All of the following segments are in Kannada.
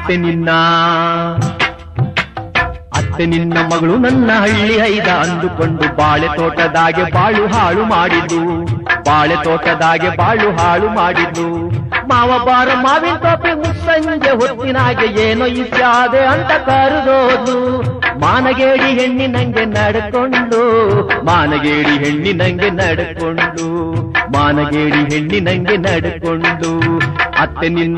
ಅತ್ತೆ ನಿನ್ನ ಅತ್ತೆ ನಿನ್ನ ಮಗಳು ನನ್ನ ಹಳ್ಳಿ ಐದ ಅಂದುಕೊಂಡು ಬಾಳೆ ತೋಟದಾಗೆ ಬಾಳು ಹಾಳು ಮಾಡಿದ್ದು ಬಾಳೆ ತೋಟದಾಗೆ ಬಾಳು ಹಾಳು ಮಾಡಿದ್ದು ಮಾವ ಬಾರ ಮಾವಿನ ತೋಪಿ ಮುಸ್ಸಂಜೆ ಹೊತ್ತಿನಾಗೆ ಏನೋ ಇತ್ಯಾದೆ ಅಂತ ಕರೆದೋದು ಮಾನಗೇಡಿ ಹೆಣ್ಣಿನಂಗೆ ನಡ್ಕೊಂಡು ಮಾನಗೇಡಿ ಹೆಣ್ಣಿನಂಗೆ ನಡ್ಕೊಂಡು ಮಾನಗೇಡಿ ಹೆಣ್ಣಿನಂಗೆ ನಡ್ಕೊಂಡು ಅತ್ತೆ ನಿನ್ನ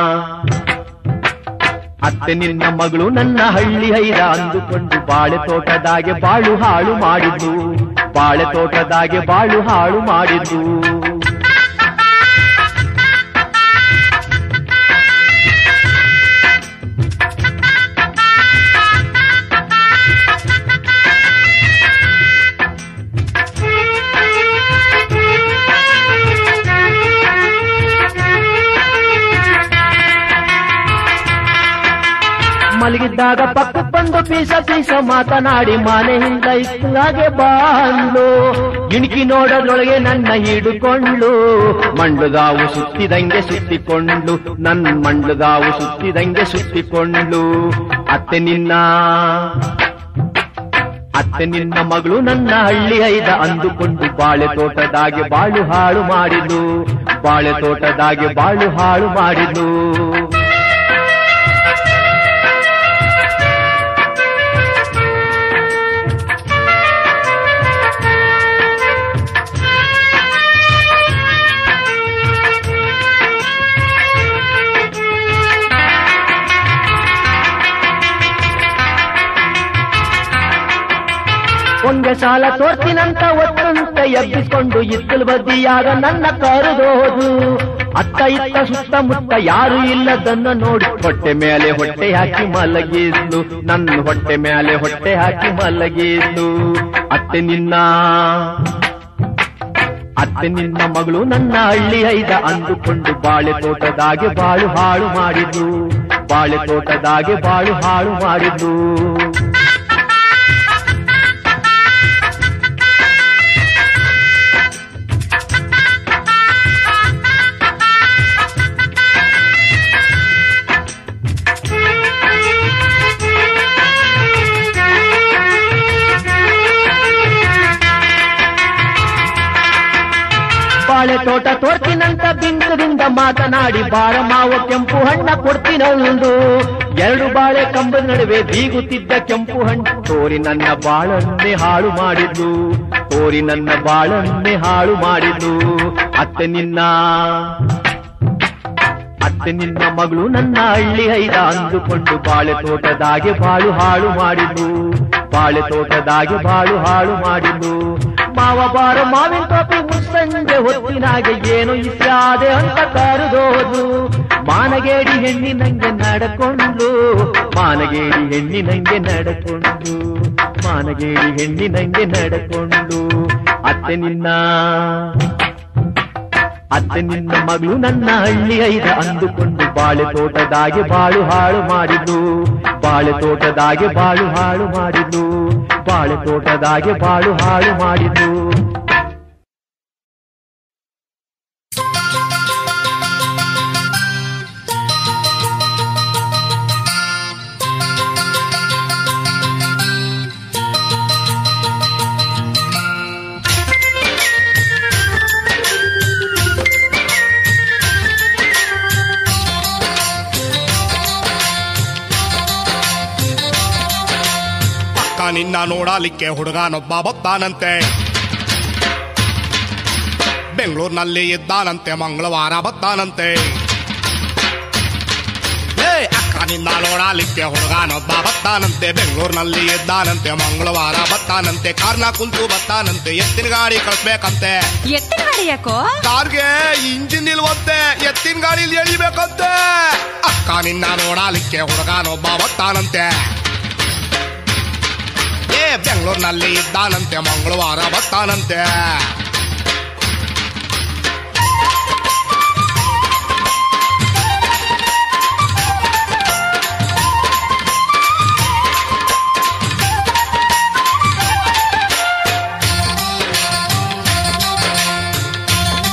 ಅತ್ತೆ ನಿನ್ನ ಮಗಳು ನನ್ನ ಹಳ್ಳಿ ಹೈದ ಅಂದುಕೊಂಡು ಬಾಳೆ ತೋಟದಾಗೆ ಬಾಳು ಹಾಳು ಮಾಡಿದ್ದು ಬಾಳೆ ತೋಟದಾಗೆ ಬಾಳು ಹಾಳು ಮಾಡಿದ್ದು ಮಲಗಿದ್ದಾಗ ಪಕ್ಕ ಬಂದು ಪೀಸ ಪೀಸ ಮಾತನಾಡಿ ಮನೆ ಹಿಂದ ಇತ್ತಲಾಗೆ ಬಾಂಡ್ಲು ಇಣುಕಿ ನೋಡೋದ್ರೊಳಗೆ ನನ್ನ ಹಿಡುಕೊಂಡು ಮಂಡ್ಲುಗಾವು ಸುತ್ತಿದಂಗೆ ಸುತ್ತಿಕೊಂಡು ನನ್ನ ಮಂಡ್ಲುಗಾವು ಸುತ್ತಿದಂಗೆ ಸುತ್ತಿಕೊಂಡು ಅತ್ತೆ ನಿನ್ನ ಅತ್ತೆ ನಿನ್ನ ಮಗಳು ನನ್ನ ಹಳ್ಳಿ ಐದ ಅಂದುಕೊಂಡು ಬಾಳೆ ತೋಟದಾಗೆ ಬಾಳು ಹಾಳು ಮಾಡಿದ್ದು ಬಾಳೆ ತೋಟದಾಗೆ ಬಾಳು ಹಾಳು ಮಾಡಿದ್ದು ಒಂದೇ ಸಾಲ ತೋರ್ತಿನಂತ ಒತ್ತಂತ ಎಬ್ಬಿಕೊಂಡು ಇತ್ತಲು ಬದಿಯಾಗ ನನ್ನ ಕರೆದೋದು ಅತ್ತ ಇತ್ತ ಸುತ್ತಮುತ್ತ ಯಾರು ಇಲ್ಲದನ್ನ ನೋಡಿ ಹೊಟ್ಟೆ ಮೇಲೆ ಹೊಟ್ಟೆ ಹಾಕಿ ಮಲಗಿದ್ಲು ನನ್ನ ಹೊಟ್ಟೆ ಮೇಲೆ ಹೊಟ್ಟೆ ಹಾಕಿ ಮಲಗಿದ್ಲು ಅತ್ತೆ ನಿನ್ನ ಅತ್ತೆ ನಿನ್ನ ಮಗಳು ನನ್ನ ಹಳ್ಳಿ ಐದ ಅಂದುಕೊಂಡು ಬಾಳೆ ತೋಟದಾಗೆ ಬಾಳು ಹಾಳು ಮಾಡಿದ್ಲು ಬಾಳೆ ತೋಟದಾಗೆ ಬಾಳು ಹಾಳು ಮಾಡಿದ್ಲು ಬಾಳೆ ತೋಟ ತೋರ್ತಿನಂತ ಬಿಂಕದಿಂದ ಮಾತನಾಡಿ ಬಾರ ಮಾವ ಕೆಂಪು ಹಣ್ಣ ಕೊಡ್ತೀನೊಂದು ಎರಡು ಬಾಳೆ ಕಂಬದ ನಡುವೆ ಬೀಗುತ್ತಿದ್ದ ಕೆಂಪು ಹಣ್ಣು ತೋರಿ ನನ್ನ ಬಾಳನ್ನೇ ಹಾಳು ಮಾಡಿದ್ದು ತೋರಿ ನನ್ನ ಬಾಳನ್ನೇ ಹಾಳು ಮಾಡಿದ್ದು ಅತ್ತೆ ನಿನ್ನ ಅತ್ತೆ ನಿನ್ನ ಮಗಳು ನನ್ನ ಹಳ್ಳಿ ಐದ ಅಂದುಕೊಂಡು ಬಾಳೆ ತೋಟದಾಗೆ ಬಾಳು ಹಾಳು ಮಾಡಿದ್ದು ಬಾಳೆ ತೋಟದಾಗೆ ಬಾಳು ಹಾಳು ಮಾಡಿದ್ದು ಮಾವ ಬಾರ ಮಾವಿನ ತೋಪಿ ಮುಸ್ಸಂಜೆ ಹೊತ್ತಿನಾಗೆ ಏನು ಇತ್ಯಾದೆ ಅಂತ ಕರೆದೋದು ಮಾನಗೇಡಿ ಹೆಣ್ಣಿನಂಗೆ ನಡ್ಕೊಂಡು ಮಾನಗೇಡಿ ಹೆಣ್ಣಿನಂಗೆ ನಡ್ಕೊಂಡು ಮಾನಗೇಡಿ ಹೆಣ್ಣಿನಂಗೆ ನಡ್ಕೊಂಡು ಅತ್ತೆ ನಿನ್ನ ಅತ್ತೆ ನಿನ್ನ ಮಗಳು ನನ್ನ ಹಳ್ಳಿ ಐದ ಅಂದುಕೊಂಡು ಬಾಳೆ ತೋಟದಾಗೆ ಬಾಳು ಹಾಳು ಮಾಡಿದ್ದು ಬಾಳೆ ತೋಟದಾಗೆ ಬಾಳು ಹಾಳು ಮಾಡಿದ್ದು ಬಾಳೆ ತೋಟದಾಗೆ ಬಾಳು ಹಾಳು ಮಾಡಿದ್ದು ಅಕ್ಕ ನಿನ್ನ ನೋಡಲಿಕ್ಕೆ ಹುಡುಗನೊಬ್ಬ ಬತ್ತಾನಂತೆ ಬೆಂಗಳೂರಿನಲ್ಲಿ ಇದ್ದಾನಂತೆ ಮಂಗಳವಾರ ಬತ್ತಾನಂತೆ ಏ ಅಕ್ಕ ನಿನ್ನ ನೋಡಲಿಕ್ಕೆ ಹುಡುಗನೊಬ್ಬ ಬತ್ತಾನಂತೆ ಬೆಂಗಳೂರಿನಲ್ಲಿ ಇದ್ದಾನಂತೆ ಮಂಗಳವಾರ ಬತ್ತಾನಂತೆ ಕಾರ್ನ ಕುಂತು ಬತ್ತಾನಂತೆ ಎತ್ತಿನ ಗಾಡಿ ಕಳಿಸ್ಬೇಕಂತೆ ಎತ್ತಿನ ಗಾಡಿ ಯಾಕೋ ಕಾರ್ಗೆ ಇಂಜಿನ್ ಇಲ್ವಂತೆ ಎತ್ತಿನ ಗಾಡಿಲಿ ಎಳಿಬೇಕಂತೆ ಅಕ್ಕ ನಿನ್ನ ನೋಡಲಿಕ್ಕೆ ಹುಡುಗನೊಬ್ಬ ಬತ್ತಾನಂತೆ ಏ ಬೆಂಗಳೂರಿನಲ್ಲಿ ಇದ್ದಾನಂತೆ ಮಂಗಳವಾರ ಬತ್ತಾನಂತೆ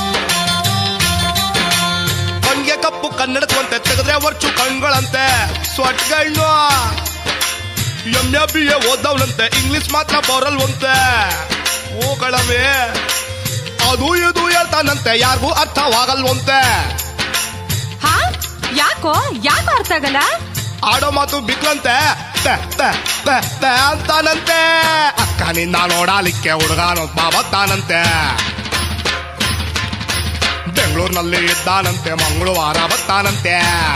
ಕಣ್ಗೆ ಕಪ್ಪು ಕನ್ನಡಕಂತೆ ತೆಗೆದ್ರೆ ವರ್ಚು ಕಣ್ಗಳಂತೆ ಸೊಟ್ಗಣ್ಣು ಎಂ ಎ ಬಿ ಎ ಓದವನಂತೆ ಇಂಗ್ಲಿಷ್ ಮಾತ್ರ ಬರಲ್ವಂತೆ ಓ ಕಳವೆ ಅದು ಇದು ಹೇಳ್ತಾನಂತೆ ಯಾರಿಗೂ ಅರ್ಥವಾಗಲ್ವಂತೆ ಹಾ ಯಾಕೋ ಯಾಕೋ ಅರ್ಥ ಆಗಲ್ಲ ಆಡೋ ಮಾತು ಬಿಟ್ಲಂತೆ ತೆ, ತೆ, ತೆ, ತೆ ಅಂತಾನಂತೆ ಅಕ್ಕ ನಿನ್ನ ನೋಡಲಿಕ್ಕೆ ಹುಡುಗಾನೊಬ್ಬ ಬತ್ತಾನಂತೆ ಬೆಂಗಳೂರಿನಲ್ಲಿ ಇದ್ದಾನಂತೆ ಮಂಗಳವಾರ ಬತ್ತಾನಂತೆ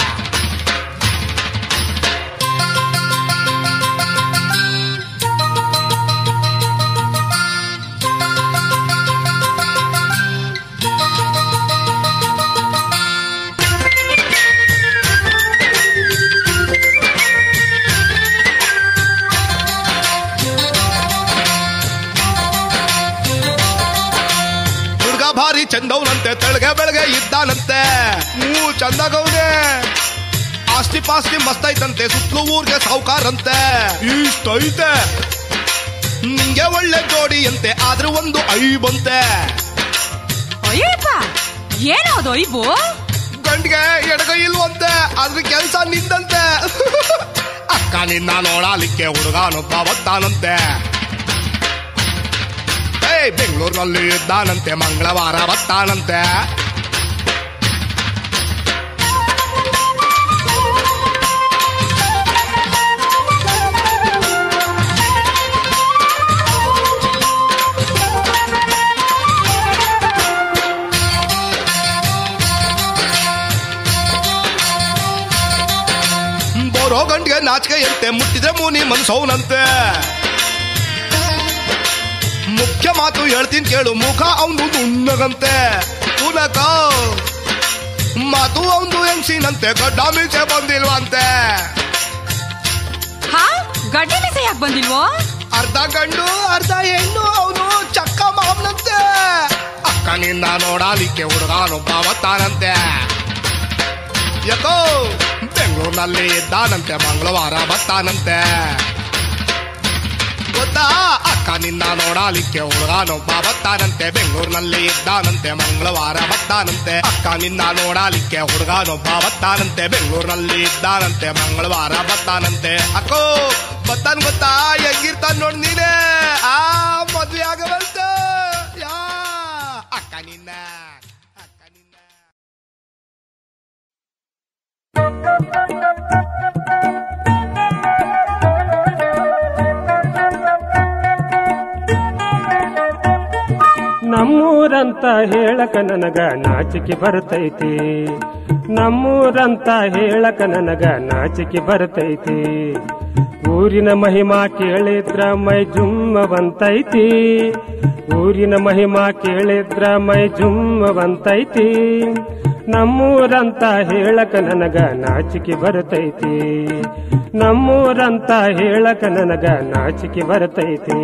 ಹುಡುಗ ಭಾರಿ ಚಂದವನಂತೆ ತೆಳಗೆ ಬೆಳಗ್ಗೆ ಇದ್ದಾನಂತೆ ಹ್ಞೂ ಚಂದಗೌನೆ ಆಸ್ತಿ ಪಾಸ್ತಿ ಮಸ್ತ್ ಐತಂತೆ ಸುತ್ತಲೂ ಊರ್ಗೆ ಸಾವುಕಾರಂತೆ ಇಷ್ಟೈತೆ ನಿಂಗೆ ಒಳ್ಳೆ ಜೋಡಿ ಅಂತೆ ಆದ್ರೆ ಒಂದು ಐಬಂತೆ ಅಯ್ಯಪ್ಪ ಏನದು ಇವು ಗಂಡ್ಗೆ ಎಡಗೈ ಇಲ್ವಂತೆ ಅದ್ರ ಕೆಲ್ಸ ನಿಂದಂತೆ ಅಕ್ಕ ನಿನ್ನ ನೋಡಲಿಕ್ಕೆ ಹುಡುಗನೊಬ್ಬ ಬತ್ತಾನಂತೆ ಏಯ್ ಬೆಂಗಳೂರಿನಲ್ಲಿ ಇದ್ದಾನಂತೆ ಮಂಗಳವಾರ ಬತ್ತಾನಂತೆ ಬರೋ ಗಂಡಿಗೆ ನಾಚಿಕೆ ಅಂತೆ ಮುಟ್ಟಿದ್ರೆ ಮೂನಿ ಮನ್ಸವನಂತೆ ಮುಖ್ಯ ಮಾತು ಹೇಳ್ತೀನಿ ಕೇಳು ಮುಖ ಅವನು ನುಣ್ಣಗಂತೆ ಪುನಕ ಮಾತು ಅವನು ಹೆಂಗ್ಸಿನಂತೆ ಗಡ್ಡ ಮೀಸೆ ಬಂದಿಲ್ವಂತೆ ಹಾ ಗಡ್ಡೆ ಮಿಸೆ ಯಾಕೆ ಬಂದಿಲ್ವೋ ಅರ್ಧ ಗಂಡು ಅರ್ಧ ಹೆಣ್ಣು ಅವನು ಚಕ್ಕ ಮಾವನಂತೆ ಅಕ್ಕ ನಿನ್ನ ನೋಡಲಿಕ್ಕೆ ಹುಡುಗನೊಬ್ಬ ಬತ್ತಾನಂತೆ ಯಾಕೋ ಬೆಂಗಳೂರಿನಲ್ಲಿ ಇದ್ದಾನಂತೆ ಮಂಗಳವಾರ ಬತ್ತಾನಂತೆ ಗೊತ್ತಾ ಅಕ್ಕ ನಿನ್ನ ನೋಡಲಿಕ್ಕೆ ಹುಡುಗನೊಬ್ಬ ಬತ್ತಾನಂತೆ ಬೆಂಗಳೂರಿನಲ್ಲಿ ಇದ್ದಾನಂತೆ ಮಂಗಳವಾರ ಬತ್ತಾನಂತೆ ಅಕ್ಕ ನಿನ್ನ ನೋಡಲಿಕ್ಕೆ ಹುಡುಗನೊಬ್ಬ ಬತ್ತಾನಂತೆ ಬೆಂಗಳೂರಿನಲ್ಲಿ ಇದ್ದಾನಂತೆ ಮಂಗಳವಾರ ಬತ್ತಾನಂತೆ ಅಕ್ಕೋ ಬತ್ತಾನ ಗೊತ್ತಾ ಹೆಂಗಿರ್ತಾನ ನೋಡ್ ನೀನೆ ಆ ಮದ್ವೆ ಆಗಬಂತ ಯಾ ಅಕ್ಕ ನಿನ್ನ ಅಕ್ಕ ನಿನ್ನ ನಮ್ಮೂರಂತ ಹೇಳಕ ನನಗ ನಾಚಿಕೆ ಬರ್ತೈತಿ ನಮ್ಮೂರಂತ ಹೇಳಕ ನನಗ ನಾಚಿಕೆ ಬರ್ತೈತಿ ಊರಿನ ಮಹಿಮಾ ಕೇಳಿದ್ರ ಮೈ ಜುಮ್ಮವಂತೈತಿ ಊರಿನ ಮಹಿಮಾ ಕೇಳಿದ್ರ ಮೈ ಜುಮ್ಮವಂತೈತಿ ನಮ್ಮೂರಂತ ಹೇಳಕ ನನಗ ನಾಚಿಕೆ ಬರ್ತೈತಿ ನಮ್ಮೂರಂತ ಹೇಳಕ ನನಗ ನಾಚಿಕೆ ಬರ್ತೈತಿ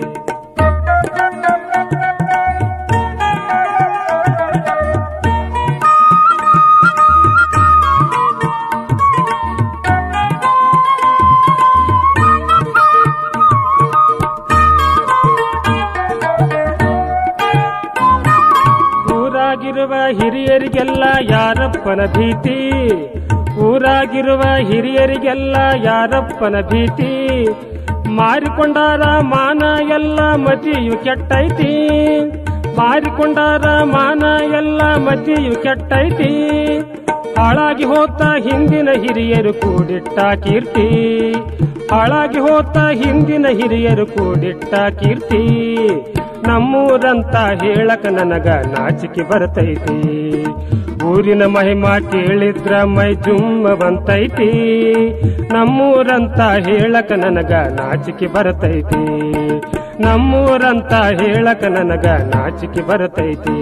ಊರಾಗಿರುವ ಹಿರಿಯರಿಗೆಲ್ಲ ಯಾರಪ್ಪನ ಭೀತಿ ಊರಾಗಿರುವ ಹಿರಿಯರಿಗೆಲ್ಲ ಯಾರಪ್ಪನ ಭೀತಿ ಮಾರಿಕೊಂಡಾರ ಮಾನ ಎಲ್ಲ ಮತಿಯು ಕೆಟ್ಟೈತಿ ಮಾರಿಕೊಂಡಾರ ಮಾನ ಎಲ್ಲ ಮತಿಯು ಕೆಟ್ಟೈತಿ ಹಾಳಾಗಿ ಹೋತ ಹಿಂದಿನ ಹಿರಿಯರು ಕೂಡಿಟ್ಟ ಕೀರ್ತಿ ಹಾಳಾಗಿ ಹೋತ ಹಿಂದಿನ ಹಿರಿಯರು ಕೂಡಿಟ್ಟ ಕೀರ್ತಿ ನಮ್ಮೂರಂತ ಹೇಳಕ ನನಗ ನಾಚಿಕೆ ಬರ್ತೈತಿ ಊರಿನ ಮಹಿಮಾ ಕೇಳಿದ್ರ ಮೈ ಜುಮ್ಮವಂತೈತಿ ನಮ್ಮೂರಂತ ಹೇಳಕ ನನಗ ನಾಚಿಕೆ ಬರ್ತೈತಿ ನಮ್ಮೂರಂತ ಹೇಳಕ ನನಗ ನಾಚಿಕೆ ಬರ್ತೈತಿ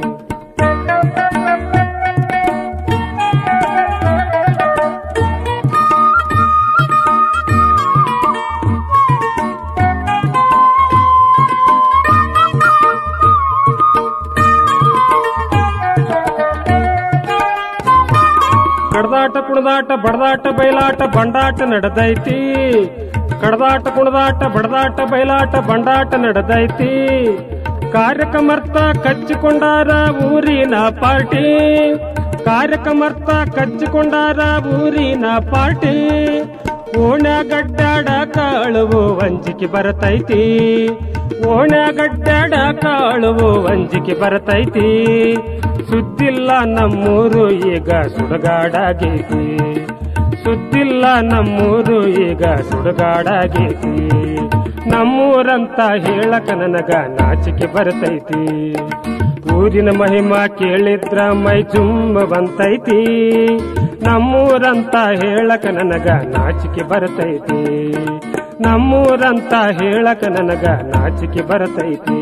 ಕಡದಾಟ ಕುಣದಾಟ ಬಡದಾಟ ಬಯಲಾಟ ಬಂಡಾಟ ನಡೆದೈತಿ ಕಡದಾಟ ಕುಣದಾಟ ಬಡದಾಟ ಬಯಲಾಟ ಬಂಡಾಟ ನಡೆದೈತಿ ಕಾರ್ಯಕಮರ್ತ ಕಚ್ಚಿಕೊಂಡಾರ ಊರಿನ ಪಾರ್ಟಿ ಕಾರ್ಯಕ್ರಮರ್ಥ ಕಚ್ಚಿಕೊಂಡಾರ ಊರಿನ ಪಾರ್ಟಿ ಓಣ್ಯಾಗಡ್ಡಾಡ ಕಾಳುವು ವಂಜಿಕೆ ಬರತೈತಿ ಓಣ್ಯಾಗಡ್ಡಾಡ ಕಾಳುವು ವಂಜಿಕೆ ಬರತೈತಿ ಸುದ್ದಿಲ್ಲ ನಮ್ಮೂರು ಈಗ ಸುಡಗಾಡಾಗೈತಿ ಸುದ್ದಿಲ್ಲ ನಮ್ಮೂರು ಈಗ ಸುಡಗಾಡಾಗೈತಿ ನಮ್ಮೂರಂತ ಹೇಳಕ ನನಗ ನಾಚಿಕೆ ಬರ್ತೈತಿ ಊರಿನ ಮಹಿಮಾ ಕೇಳಿದ್ರ ಮೈ ಜುಮ್ಮ ಬಂತೈತಿ ನಮ್ಮೂರಂತ ಹೇಳಕ ನನಗ ನಾಚಿಕೆ ಬರ್ತೈತಿ ನಮ್ಮೂರಂತ ಹೇಳಕ ನನಗ ನಾಚಿಕೆ ಬರ್ತೈತಿ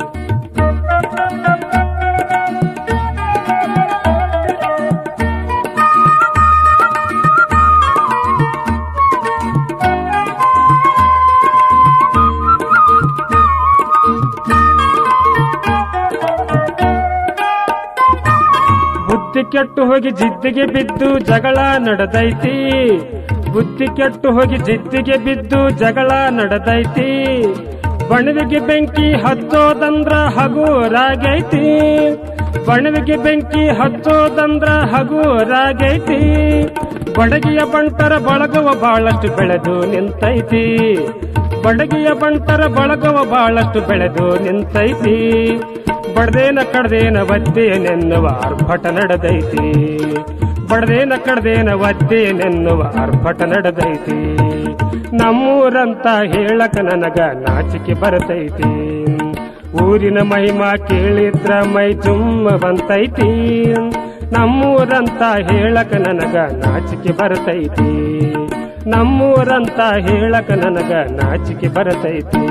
ಬುದ್ಧಿ ಕೆಟ್ಟು ಹೋಗಿ ಜಿದ್ದಿಗೆ ಬಿದ್ದು ಜಗಳ ನಡೆದೈತಿ ಬುದ್ಧಿ ಕೆಟ್ಟು ಹೋಗಿ ಜಿದ್ದಿಗೆ ಬಿದ್ದು ಜಗಳ ನಡೆದೈತಿ ಬಣವಿಗೆ ಬೆಂಕಿ ಹತ್ತೋದಂದ್ರ ಹಗೂರಾಗೈತಿ ಬಣವಿಗೆ ಬೆಂಕಿ ಹತ್ತೋದಂದ್ರ ಹಗೂರಾಗೈತಿ ಬಡಗಿಯ ಬಂಟರ ಬಳಗವ ಬಹಳಷ್ಟು ಬೆಳೆದು ನಿಂತೈತಿ ಬಡಗಿಯ ಬಂಟರ ಬಳಗವ ಬಹಳಷ್ಟು ಬೆಳೆದು ನಿಂತೈತಿ ಬಡದೇನ ಕಡ್ದೇನ ಒದ್ದೇನೆನ್ನುವ ಆರ್ಭಟ ನಡೆದೈತಿ ಬಡದೇನ ಕಡ್ದೇನ ಒದ್ದೇನೆನ್ನುವ ಆರ್ಭಟ ನಡೆದೈತಿ ನಮ್ಮೂರಂತ ಹೇಳಕ ನನಗ ನಾಚಿಕೆ ಬರ್ತೈತಿ ಊರಿನ ಮಹಿಮಾ ಕೇಳಿದ್ರ ಮೈ ಜುಮ್ಮ ಬಂತೈತಿ ನಮ್ಮೂರಂತ ಹೇಳಕ ನನಗ ನಾಚಿಕೆ ಬರ್ತೈತಿ ನಮ್ಮೂರಂತ ಹೇಳಕ ನನಗ ನಾಚಿಕೆ ಬರ್ತೈತಿ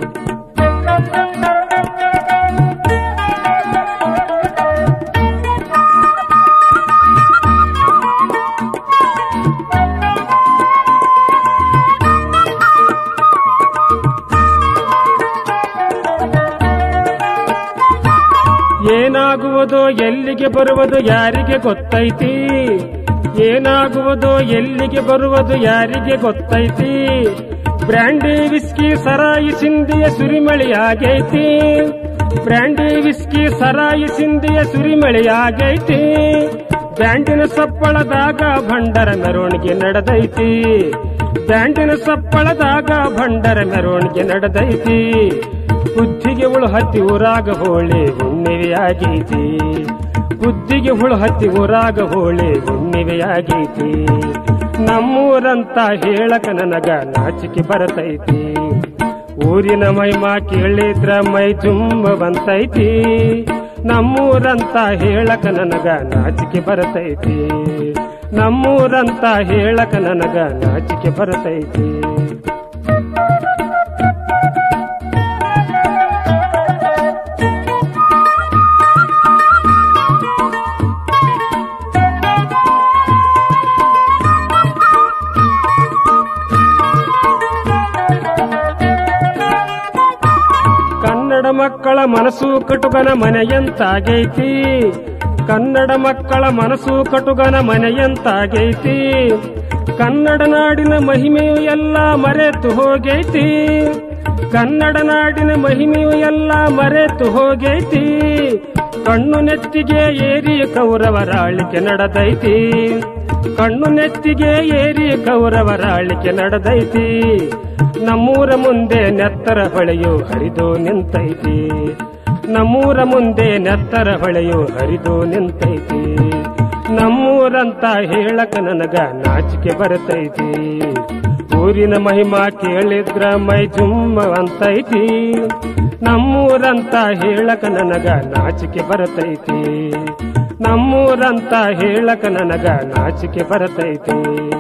ಏನಾಗುವುದೋ ಎಲ್ಲಿಗೆ ಬರುವುದು ಯಾರಿಗೆ ಗೊತ್ತೈತಿ ಏನಾಗುವುದೋ ಎಲ್ಲಿಗೆ ಬರುವುದು ಯಾರಿಗೆ ಗೊತ್ತೈತಿ ಬ್ರ್ಯಾಂಡಿ ವಿಸ್ಕಿ ಸರಾಯಿ ಸಿಂಧಿಯ ಸುರಿಮಳೆಯಾಗೈತಿ ಬ್ರ್ಯಾಂಡಿ ವಿಸ್ಕಿ ಸರಾಯಿ ಸಿಂಧಿಯ ಸುರಿಮಳೆಯಾಗೈತಿ ಬ್ಯಾಂಡಿನ ಸಪ್ಪಳದಾಗ ಭಂಡರ ಮೆರವಣಿಗೆ ನಡೆದೈತಿ ಬ್ಯಾಂಡಿನ ಸಪ್ಪಳದಾಗ ಭಂಡರ ಮೆರವಣಿಗೆ ನಡೆದೈತಿ ಬುದ್ಧಿಗೆ ಹುಳು ಹತ್ತಿ ಊರಾಗ ಹೋಳಿ ಹುಣ್ಣಿವೆಯಾಗೈತಿ ಬುದ್ಧಿಗೆ ಹುಳು ಹತ್ತಿ ಊರಾಗ ಹೋಳಿ ಹುಣ್ಣಿವೆಯಾಗೈತಿ ನಮ್ಮೂರಂತ ಹೇಳಕ ನನಗ ನಾಚಿಕೆ ಬರತೈತಿ ಊರಿನ ಮಹಿಮಾ ಕೇಳಿದ್ರ ಮೈ ಜುಮ್ಮ ಬಂತೈತಿ ನಮ್ಮೂರಂತ ಹೇಳಕ ನನಗ ನಾಚಿಕೆ ಬರತೈತಿ ನಮ್ಮೂರಂತ ಹೇಳಕ ನನಗ ನಾಚಿಕೆ ಬರತೈತಿ ಕನ್ನಡ ಮಕ್ಕಳ ಮನಸ್ಸು ಕಟುಗನ ಮನೆಯಂತಾಗೈತಿ ಕನ್ನಡ ಮಕ್ಕಳ ಮನಸ್ಸು ಕಟುಗನ ಮನೆಯಂತಾಗೈತಿ ಕನ್ನಡ ನಾಡಿನ ಮಹಿಮೆಯು ಎಲ್ಲ ಮರೆತು ಹೋಗೈತಿ ಕನ್ನಡ ನಾಡಿನ ಮಹಿಮೆಯು ಎಲ್ಲ ಮರೆತು ಹೋಗೈತಿ ಕಣ್ಣು ನೆತ್ತಿಗೆ ಏರಿ ಕೌರವರಾಳಿಕೆ ನಡೆದೈತಿ ಕಣ್ಣು ನೆತ್ತಿಗೆ ಏರಿ ಕೌರವರಾಳಿಕೆ ನಡೆದೈತಿ ನಮ್ಮೂರ ಮುಂದೆ ನೆತ್ತರ ಹೊಳೆಯು ಹರಿದು ನಿಂತೈತಿ ನಮ್ಮೂರ ಮುಂದೆ ನೆತ್ತರ ಹೊಳೆಯು ಹರಿದು ನಿಂತೈತಿ ನಮ್ಮೂರಂತ ಹೇಳಕ ನನಗ ನಾಚಿಕೆ ಬರ್ತೈತಿ ಊರಿನ ಮಹಿಮಾ ಕೇಳಿದ್ರ ಮೈ ಜುಮ್ಮ ಅಂತೈತಿ ನಮ್ಮೂರಂತ ಹೇಳಕ ನನಗ ನಾಚಿಕೆ ಬರ್ತೈತಿ ನಮ್ಮೂರಂತ ಹೇಳಕ ನನಗ ನಾಚಿಕೆ ಬರ್ತೈತಿ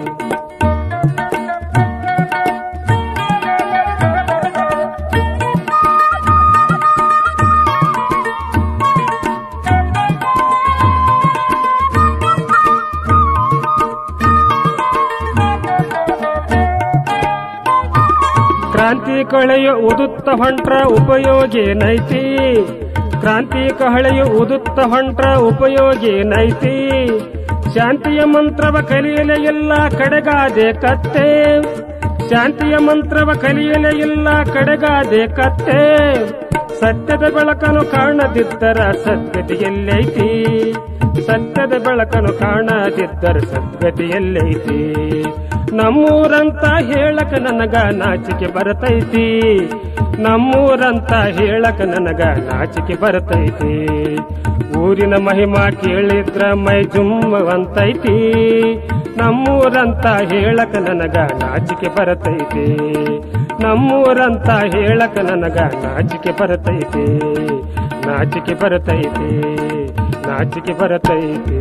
ಕ್ರಾಂತಿ ಕಳೆಯು ಉದುತ್ತ ಹೊಂಟ್ರ ಉಪಯೋಗೇನೈತಿ ಕ್ರಾಂತಿ ಕಹಳೆಯು ಉದುತ್ತ ಹೊಂಟ್ರ ಉಪಯೋಗೇನೈತಿ ಶಾಂತಿಯ ಮಂತ್ರವ ಕಲಿಯಲೆ ಎಲ್ಲ ಕಡೆಗಾದೆ ಕತ್ತೆ ಶಾಂತಿಯ ಮಂತ್ರವ ಕಲಿಯಲೆ ಎಲ್ಲ ಕಡೆಗಾದೆ ಕತ್ತೆ ಸತ್ಯದ ಬೆಳಕನು ಕಾಣದಿದ್ದರ ಸದ್ಗತಿ ಎಲ್ಲೈತಿ ಸತ್ಯದ ಬೆಳಕನು ಕಾಣದಿದ್ದರ ಸದ್ಗತಿ ಎಲ್ಲೈತಿ ನಮ್ಮೂರಂತ ಹೇಳಕ ನನಗ ನಾಚಿಕೆ ಬರತೈತಿ ನಮ್ಮೂರಂತ ಹೇಳಕ ನನಗ ನಾಚಿಕೆ ಬರತೈತಿ ಊರಿನ ಮಹಿಮಾ ಕೇಳಿದ್ರ ಮೈ ಜುಮ್ಮವಂತೈತಿ ನಮ್ಮೂರಂತ ಹೇಳಕ ನನಗ ನಾಚಿಕೆ ಬರತೈತಿ ನಮ್ಮೂರಂತ ಹೇಳಕ ನನಗ ನಾಚಿಕೆ ಬರತೈತಿ ನಾಚಿಕೆ ಬರತೈತಿ ನಾಚಿಕೆ ಬರತೈತಿ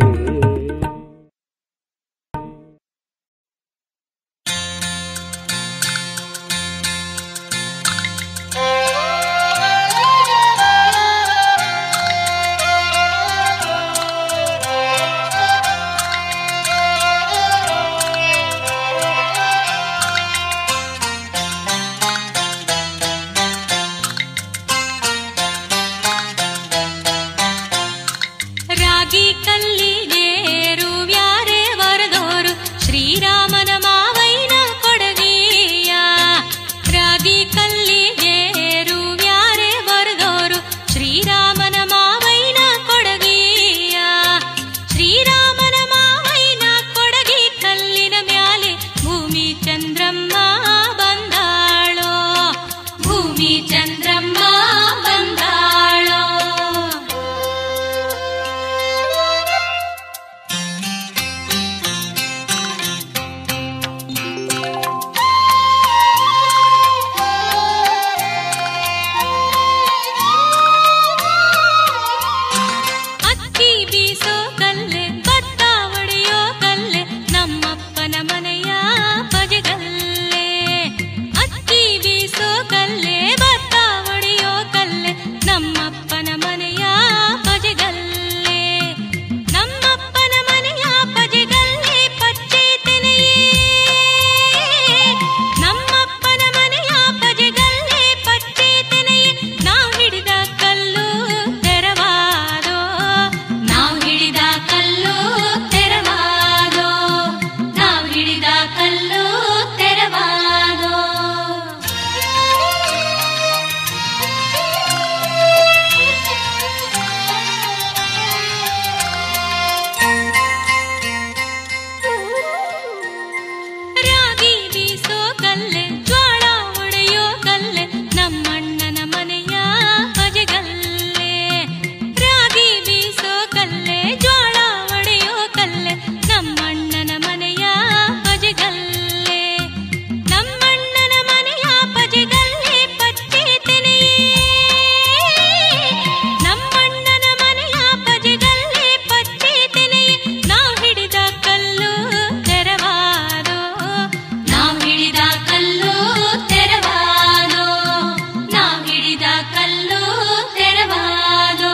ರಾಗಿ ಕಲ್ಲಿಗೆ ರೂವ್ಯಾರೆ ವರದೋರು ಶ್ರೀರಾಮನ ಮಾವೈನ ಕೊಡಗಿಯ ರಾಗಿ ಕಲ್ಲಿಗೆ ರೂವ್ಯಾರೆ ವರದೋರು ಶ್ರೀರಾಮನ ಮಾವೈನ ಕೊಡಗಿಯ ಶ್ರೀರಾಮನ ಮಾವೈನ ಕೊಡಗಿ ಕಲ್ಲಿನ ಮ್ಯಾಲೆ ಭೂಮಿ ಚಂದ್ರಮ್ಮ ಬಂದಾಳೋ ಭೂಮಿ ಚಂದ್ರಮ್ಮ ಬಂದಾಳೋ ಅಕ್ಕಿ ಬೀಸೋ ಕಲ್ಲೆ ಭತ್ತ ಒಡೆಯೋ ಕಲ್ಲೆ ನಮ್ಮಪ್ಪನ ಮನೆಯ ಬಜಗಲ್ಲೆ ಅಕ್ಕಿ ಬೀಸೋ ಕಲ್ಲೆ ಭತ್ತ ಒಡೆಯೋ ಕಲ್ಲೆ ನಮ್ಮಪ್ಪನ ಮನೆಯ ಬಜಗಲ್ಲೆ ನಮ್ಮಪ್ಪನ ಮನೆಯ ಬಜಗಲ್ಲೆ ಪಚ್ಚೆ ತೆನೆಯೇ ನಮ್ಮಪ್ಪನ ಮನೆಯ ಬಜಗಲ್ಲೆ ಪಚ್ಚೆ ತೆನೆಯೇ ನಾವು ಹಿಡಿದ ಕಲ್ಲು ತೆರವಾದೋ ನಾವು ಹಿಡಿದ ಕಲ್ಲು ತೆರವಾದೋ ನಾವು ಹಿಡಿದ ಕಲ್ಲು ತೆರವಾದೋ ರಾಗಿ ಬೀಸೋ ಕಲ್ಲೆ ಜ್ವಾಳ ಒಡೆಯೋ ಕಲ್ಲೆ ನಮ್ಮಣ್ಣನ ಮನೆಯ ಬಜಗಲ್ಲೆ ರಾಗಿ ಬೀಸೋ ಕಲ್ಲೆ ಜ್ವಾಳ ಒಡೆಯೋ ಕಲ್ಲೆ ನಮ್ಮಣ್ಣನ ಮನೆಯ ಬಜಗಲ್ಲೆ ನಮ್ಮಣ್ಣನ ಮನೆಯ ಬಜಗಲ್ಲೆ ಪಚ್ಚೆ ತೆನೆಯೇ ನಮ್ಮಣ್ಣನ ಮನೆಯ ಬಜಗಲ್ಲೆ ಪಚ್ಚೆ ತೆನೆಯೇ ನಾವು ಹಿಡಿದ ಕಲ್ಲು ತೆರವಾದೋ ನಾವು ಹಿಡಿದ ಕಲ್ಲು ತೆರವಾದೋ ನಾವು ಹಿಡಿದ ಕಲ್ಲು ತೆರವಾದೋ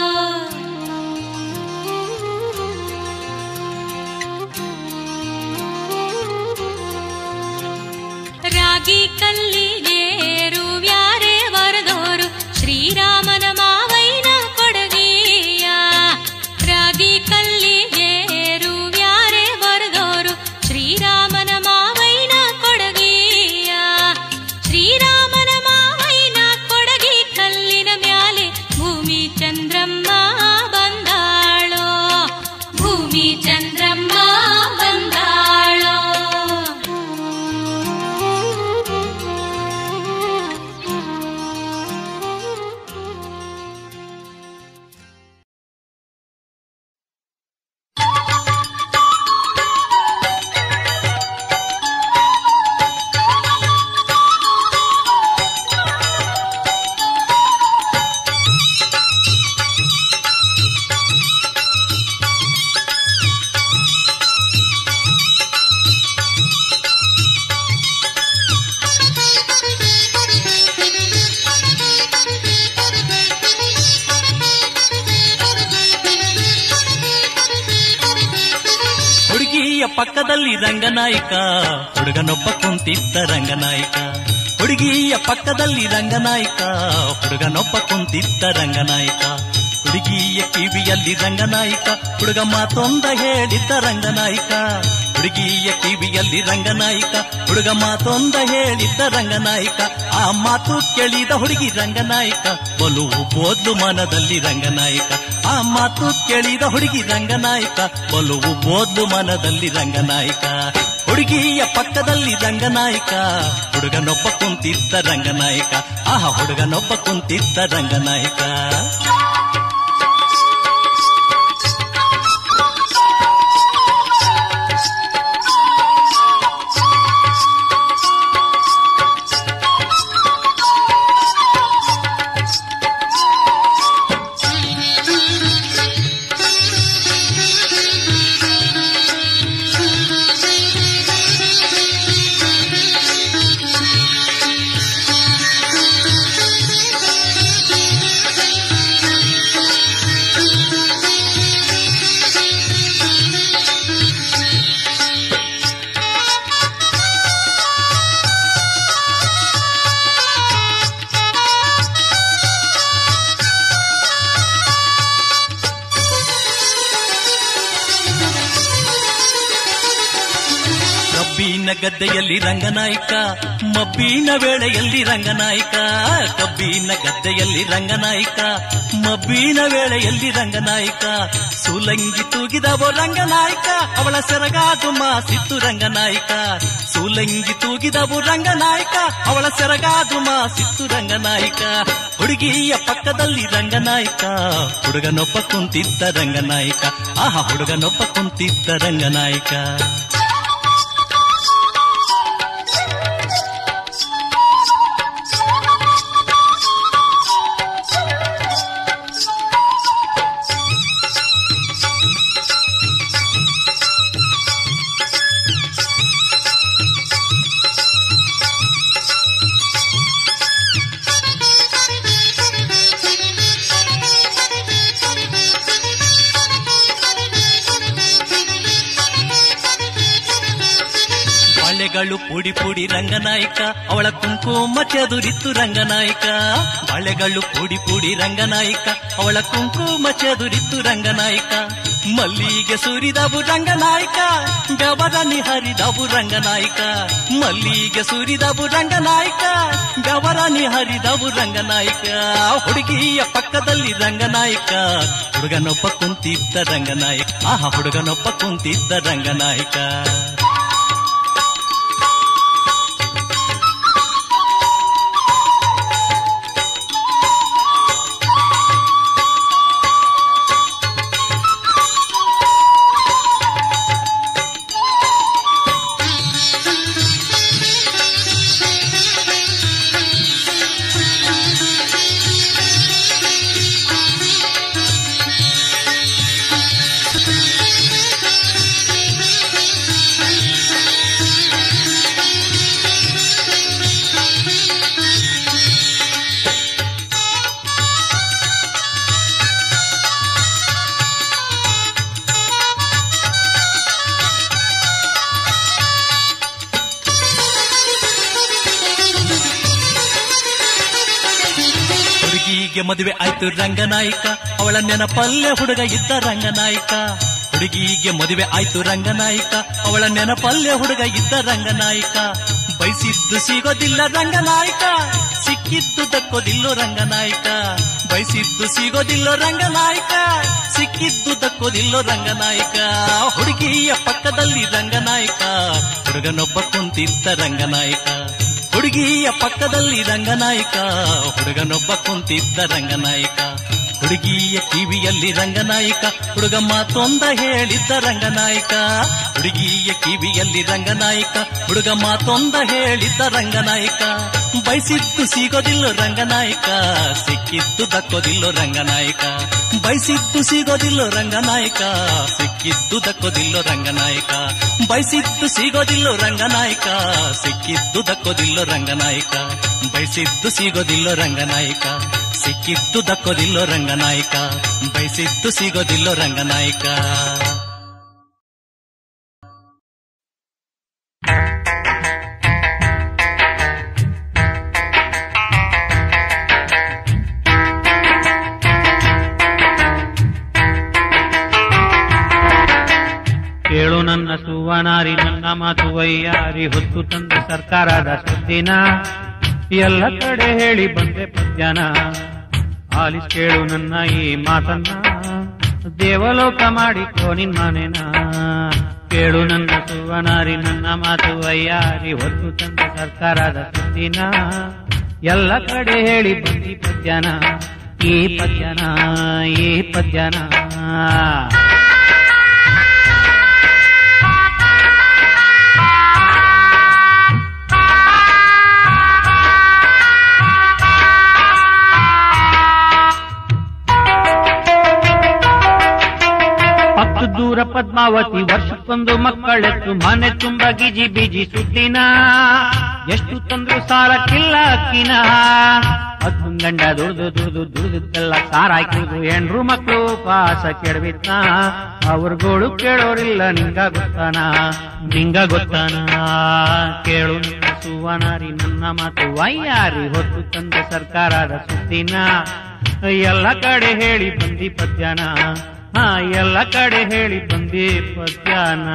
ರಾಗಿ ಕಲ್ಲಿಗೆ ರೂವ್ಯಾರೆ ವರದೋರು ಶ್ರೀರಾಮನ ಮಾವೈನ ಕೊಡಗಿಯ ರಾಗಿ ಕಲ್ಲಿಗೆ ರೂವ್ಯಾರೆ ವರದೋರು ಶ್ರೀರಾಮನ ಮಾವೈನ ಕೊಡಗಿಯ ಶ್ರೀರಾಮನ ಮಾವೈನ ಕೊಡಗಿ ಕಲ್ಲಿನ ಮ್ಯಾಲೆ ಭೂಮಿ ಚಂದ್ರಮ್ಮ ಬಂದಾಳೋ ಭೂಮಿ ಚಂದ್ರಮ್ಮ ಬಂದಾಳೋ ಹುಡುಗಿಯ ಪಕ್ಕದಲ್ಲಿ ರಂಗನಾಯಕ ಹುಡುಗನೊಬ್ಬ ಕುಂತಿದ್ದ ರಂಗನಾಯಕ ಹುಡುಗಿಯ ಪಕ್ಕದಲ್ಲಿ ರಂಗನಾಯಕ ಹುಡುಗನೊಬ್ಬ ಕುಂತಿದ್ದ ರಂಗನಾಯಕ ಹುಡುಗಿಯ ಕಿವಿಯಲ್ಲಿ ರಂಗನಾಯಕ ಹುಡುಗ ಮಾತೊಂದ ಹೇಳಿದ್ದ ರಂಗನಾಯಕ ಹುಡುಗಿಯ ಕಿವಿಯಲ್ಲಿ ರಂಗನಾಯಿಕ ಹುಡುಗ ಮಾತೊಂದ ಹೇಳಿದ್ದ ರಂಗನಾಯಿಕ ಆ ಮಾತು ಕೇಳಿದ ಹುಡುಗಿ ರಂಗನಾಯಿಕ ಬಲುವು ಬೋದ್ಲು ಮನದಲ್ಲಿ ರಂಗನಾಯಿಕ ಆ ಮಾತು ಕೇಳಿದ ಹುಡುಗಿ ರಂಗನಾಯಿಕ ಬಲುವು ಬೋದ್ಲು ಮನದಲ್ಲಿ ರಂಗನಾಯಿಕ ಹುಡುಗಿಯ ಪಕ್ಕದಲ್ಲಿ ರಂಗನಾಯಿಕ ಹುಡುಗನೊಬ್ಬ ಕುಂತಿದ್ದ ರಂಗನಾಯಿಕ ಆಹ ಹುಡುಗನೊಬ್ಬ ಕುಂತಿದ್ದ ರಂಗನಾಯಿಕ ಕಬ್ಬಿನ ಗದ್ದೆಯಲ್ಲಿ ರಂಗನಾಯ್ಕ ಮಬ್ಬಿನ ವೇಳೆಯಲ್ಲಿ ರಂಗನಾಯ್ಕ ಕಬ್ಬಿನ ಗದ್ದೆಯಲ್ಲಿ ರಂಗನಾಯ್ಕ ಮಬ್ಬಿನ ವೇಳೆಯಲ್ಲಿ ರಂಗನಾಯ್ಕ ಸೂಲಂಗಿ ತೂಗಿದವೋ ರಂಗನಾಯ್ಕ ಅವಳ ಸೆರಗಾದು ಮಾಸಿತ್ತು ರಂಗನಾಯ್ಕ ಸೂಲಂಗಿ ತೂಗಿದವು ರಂಗನಾಯ್ಕ ಅವಳ ಸೆರಗಾದು ಮಾಸಿತ್ತು ರಂಗನಾಯ್ಕ ಹುಡುಗಿಯ ಪಕ್ಕದಲ್ಲಿ ರಂಗನಾಯ್ಕ ಹುಡುಗನೊಬ್ಬ ಕುಂತಿದ್ದ ರಂಗನಾಯ್ಕ ಆಹ ಹುಡುಗನೊಬ್ಬ ಕುಂತಿದ್ದ ರಂಗನಾಯ್ಕ ಬಾಳೆಗಳು ಪುಡಿ ಪುಡಿ ರಂಗನಾಯ್ಕ ಅವಳ ಕುಂಕುಮ ಚದುರಿತ್ತು ರಂಗನಾಯ್ಕ ಬಾಳೆಗಳು ಪುಡಿ ಪುಡಿ ರಂಗನಾಯ್ಕ ಅವಳ ಕುಂಕುಮ ಚದುರಿತ್ತು ರಂಗನಾಯ್ಕ ಮಲ್ಲಿಗೆ ಸುರಿದವು ರಂಗನಾಯ್ಕ ಬೆವರನಿ ಹರಿದವು ರಂಗನಾಯ್ಕ ಮಲ್ಲಿಗೆ ಸುರಿದವು ರಂಗನಾಯ್ಕ ಬೆವರನಿ ಹರಿದವು ರಂಗನಾಯ್ಕ ಹುಡುಗಿಯ ಪಕ್ಕದಲ್ಲಿ ರಂಗನಾಯ್ಕ ಹುಡುಗನೊಬ್ಬ ಕುಂತಿದ್ದ ರಂಗನಾಯ್ಕ ಆಹ ಹುಡುಗನೊಬ್ಬ ಕುಂತಿದ್ದ ರಂಗನಾಯ್ಕ ಹುಡುಗಿಗೆ ಮದುವೆ ಆಯ್ತು ರಂಗನಾಯ್ಕ ಅವಳ ನೆನಪಲ್ಲೇ ಹುಡುಗ ಇದ್ದ ರಂಗನಾಯ್ಕ ಹುಡುಗಿಗೆ ಮದುವೆ ಆಯ್ತು ರಂಗನಾಯ್ಕ ಅವಳ ನೆನಪಲ್ಲೇ ಹುಡುಗ ಇದ್ದ ರಂಗನಾಯ್ಕ ಬಯಸಿದ್ದು ಸಿಗೋದಿಲ್ಲ ರಂಗನಾಯ್ಕ ಸಿಕ್ಕಿದ್ದು ದಕ್ಕೋದಿಲ್ಲೋ ರಂಗನಾಯ್ಕ ಬಯಸಿದ್ದು ಸಿಗೋದಿಲ್ಲ ರಂಗನಾಯ್ಕ ಸಿಕ್ಕಿದ್ದು ದಕ್ಕೋದಿಲ್ಲೋ ರಂಗನಾಯ್ಕ ಹುಡುಗಿಯ ಪಕ್ಕದಲ್ಲಿ ರಂಗನಾಯ್ಕ ಹುಡುಗನೊಬ್ಬ ಕುಂತಿದ್ದ ರಂಗನಾಯ್ಕ ಹುಡುಗಿಯ ಪಕ್ಕದಲ್ಲಿ ರಂಗನಾಯ್ಕ ಹುಡುಗನೊಬ್ಬ ಕುಂತಿದ್ದ ರಂಗನಾಯ್ಕ ಹುಡುಗಿಯ ಕಿವಿಯಲ್ಲಿ ರಂಗನಾಯ್ಕ ಹುಡುಗ ಮಾತೊಂದ ಹೇಳಿದ್ದ ರಂಗನಾಯ್ಕ ಹುಡುಗಿಯ ಕಿವಿಯಲ್ಲಿ ರಂಗನಾಯ್ಕ ಹುಡುಗ ಮಾತೊಂದ ಹೇಳಿದ್ದ ರಂಗನಾಯ್ಕ ಬಯಸಿದ್ದು ಸಿಗೋದಿಲ್ಲ ರಂಗನಾಯ್ಕ ಸಿಕ್ಕಿದ್ದು ದಕ್ಕೋದಿಲ್ಲೋ ರಂಗನಾಯ್ಕ ಬಯಸಿದ್ದು ಸಿಗೋದಿಲ್ಲೋ ರಂಗನಾಯ್ಕ ಸಿಕ್ಕಿದ್ದು ದಕ್ಕೋದಿಲ್ಲೋ ರಂಗನಾಯ್ಕ ಬಯಸಿದ್ದು ಸಿಗೋದಿಲ್ಲೋ ರಂಗನಾಯ್ಕ ಸಿಕ್ಕಿದ್ದು ದಕ್ಕೋದಿಲ್ಲೋ ರಂಗನಾಯ್ಕ ಬಯಸಿದ್ದು ಸಿಗೋದಿಲ್ಲೋ ರಂಗನಾಯ್ಕ ಸಿಕ್ಕಿದ್ದು ದಕ್ಕೋದಿಲ್ಲೋ ರಂಗನಾಯ್ಕ ಬಯಸಿದ್ದು ಸಿಗೋದಿಲ್ಲೋ ರಂಗನಾಯ್ಕ ಕೇಳು ನನ್ನ ಸುವನಾರಿ ನನ್ನ ಮಾತು ವೈಯಾರಿ ಹೊತ್ತು ತಂದ ಸರ್ಕಾರದ ಸುದ್ದಿನ ಎಲ್ಲ ಕಡೆ ಹೇಳಿ ಬಂದೆ ಪದ್ಯನ ಆಲಿಸ್ ಕೇಳು ನನ್ನ ಈ ಮಾತನ್ನ ದೇವಲೋಕ ಮಾಡಿಕೋ ನಿನ್ನನೆನ ಕೇಳು ನನ್ನ ಸುವನಾರಿ ನನ್ನ ಮಾತು ವೈಯಾರಿ ಹೊತ್ತು ತಂದ ಸರ್ಕಾರದ ಸುದ್ದಿನ ಎಲ್ಲ ಕಡೆ ಹೇಳಿ ಬಂದಿ ಪದ್ಯನ ಈ ಪದ್ಯನ ಈ ಪದ್ಯನ ಹತ್ತು ದೂರ ಪದ್ಮಾವತಿ ವರ್ಷಕ್ಕೊಂದು ಮಕ್ಕಳೆತ್ತು ಮನೆ ತುಂಬ ಗಿಜಿ ಬಿಜಿ ಸುದ್ದಿನ ಎಷ್ಟು ತಂದ್ರು ಸಾರಕ್ಕಿಲ್ಲ ಅಕ್ಕಿನ ಹತ್ತು ಗಂಡ ದುಡ್ದು ದುಡ್ದು ದುಡ್ದಕ್ಕೆಲ್ಲ ಸಾರಾಯ್ ಕುಡ್ದು ಹೆಣ್ರು ಮಕ್ಕಳು ಪಾಸ ಕೆಡವಿದ್ನ ಅವ್ರಗೋಳು ಕೇಳೋರಿಲ್ಲ ನಿಂಗ ಗೊತ್ತಾನ ನಿಂಗ ಗೊತ್ತಾನ ಕೇಳು ನಿನ್ನ ಸುವನಾರಿ ನನ್ನ ಮಾತು ವೈಯಾರಿ ಹೊತ್ತು ತಂದ ಸರ್ಕಾರದ ಸುದ್ದಿನ ಎಲ್ಲ ಕಡೆ ಹೇಳಿ ಬಂದಿ ಪದ್ಯನ ಹಾ ಎಲ್ಲ ಕಡೆ ಹೇಳಿ ಬಂದಿ ಪದ್ಯನ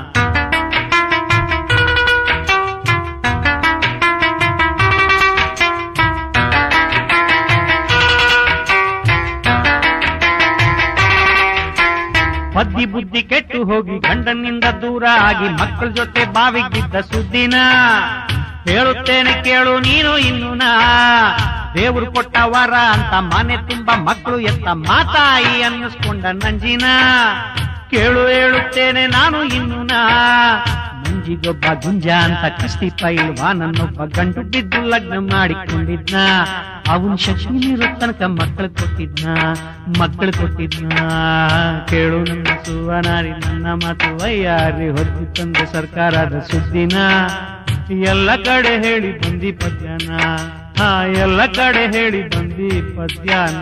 ಪದ್ದಿ ಬುದ್ಧಿ ಕೆಟ್ಟು ಹೋಗಿ ಗಂಡನಿಂದ ದೂರ ಆಗಿ ಮಕ್ಕಳ ಜೊತೆ ಬಾವಿಗಿದ್ದ ಸುದ್ದಿನ ಹೇಳುತ್ತೇನೆ ಕೇಳು ನೀನು ಇನ್ನು ನಾ ದೇವ್ರು ಕೊಟ್ಟ ವರ ಅಂತ ಮನೆ ತುಂಬ ಮಕ್ಕಳು ಎತ್ತ ಮಾತಾಯಿ ಅನ್ನಿಸ್ಕೊಂಡ ನಂಜಿನ ಕೇಳು ಹೇಳುತ್ತೇನೆ ನಾನು ಇನ್ನು ನಾ ಮಂಜಿಗೊಬ್ಬ ಗುಂಜ ಅಂತ ಕಸ್ತಿ ಪೈಲ್ವಾ ನನ್ನೊಬ್ಬ ಗಂಡು ಬಿದ್ದು ಲಗ್ನ ಮಾಡಿಕೊಂಡಿದ್ನ ಅವನ್ ಶಕ್ತಿ ನೀರೋ ತನಕ ಮಕ್ಕಳು ಕೊಟ್ಟಿದ್ನ ಮಕ್ಕಳು ಕೊಟ್ಟಿದ್ನ ಕೇಳು ನನ್ನ ಸುವನಾರಿ ನನ್ನ ಮಾತು ವೈಯಾರಿ ಹೊತ್ತು ತಂದ ಸರ್ಕಾರದ ಸುದ್ದಿನ ಎಲ್ಲ ಕಡೆ ಹೇಳಿ ಬಂದಿ ಪದ್ಯನ ಹಾ ಎಲ್ಲ ಕಡೆ ಹೇಳಿ ಬಂದಿ ಪದ್ಯನ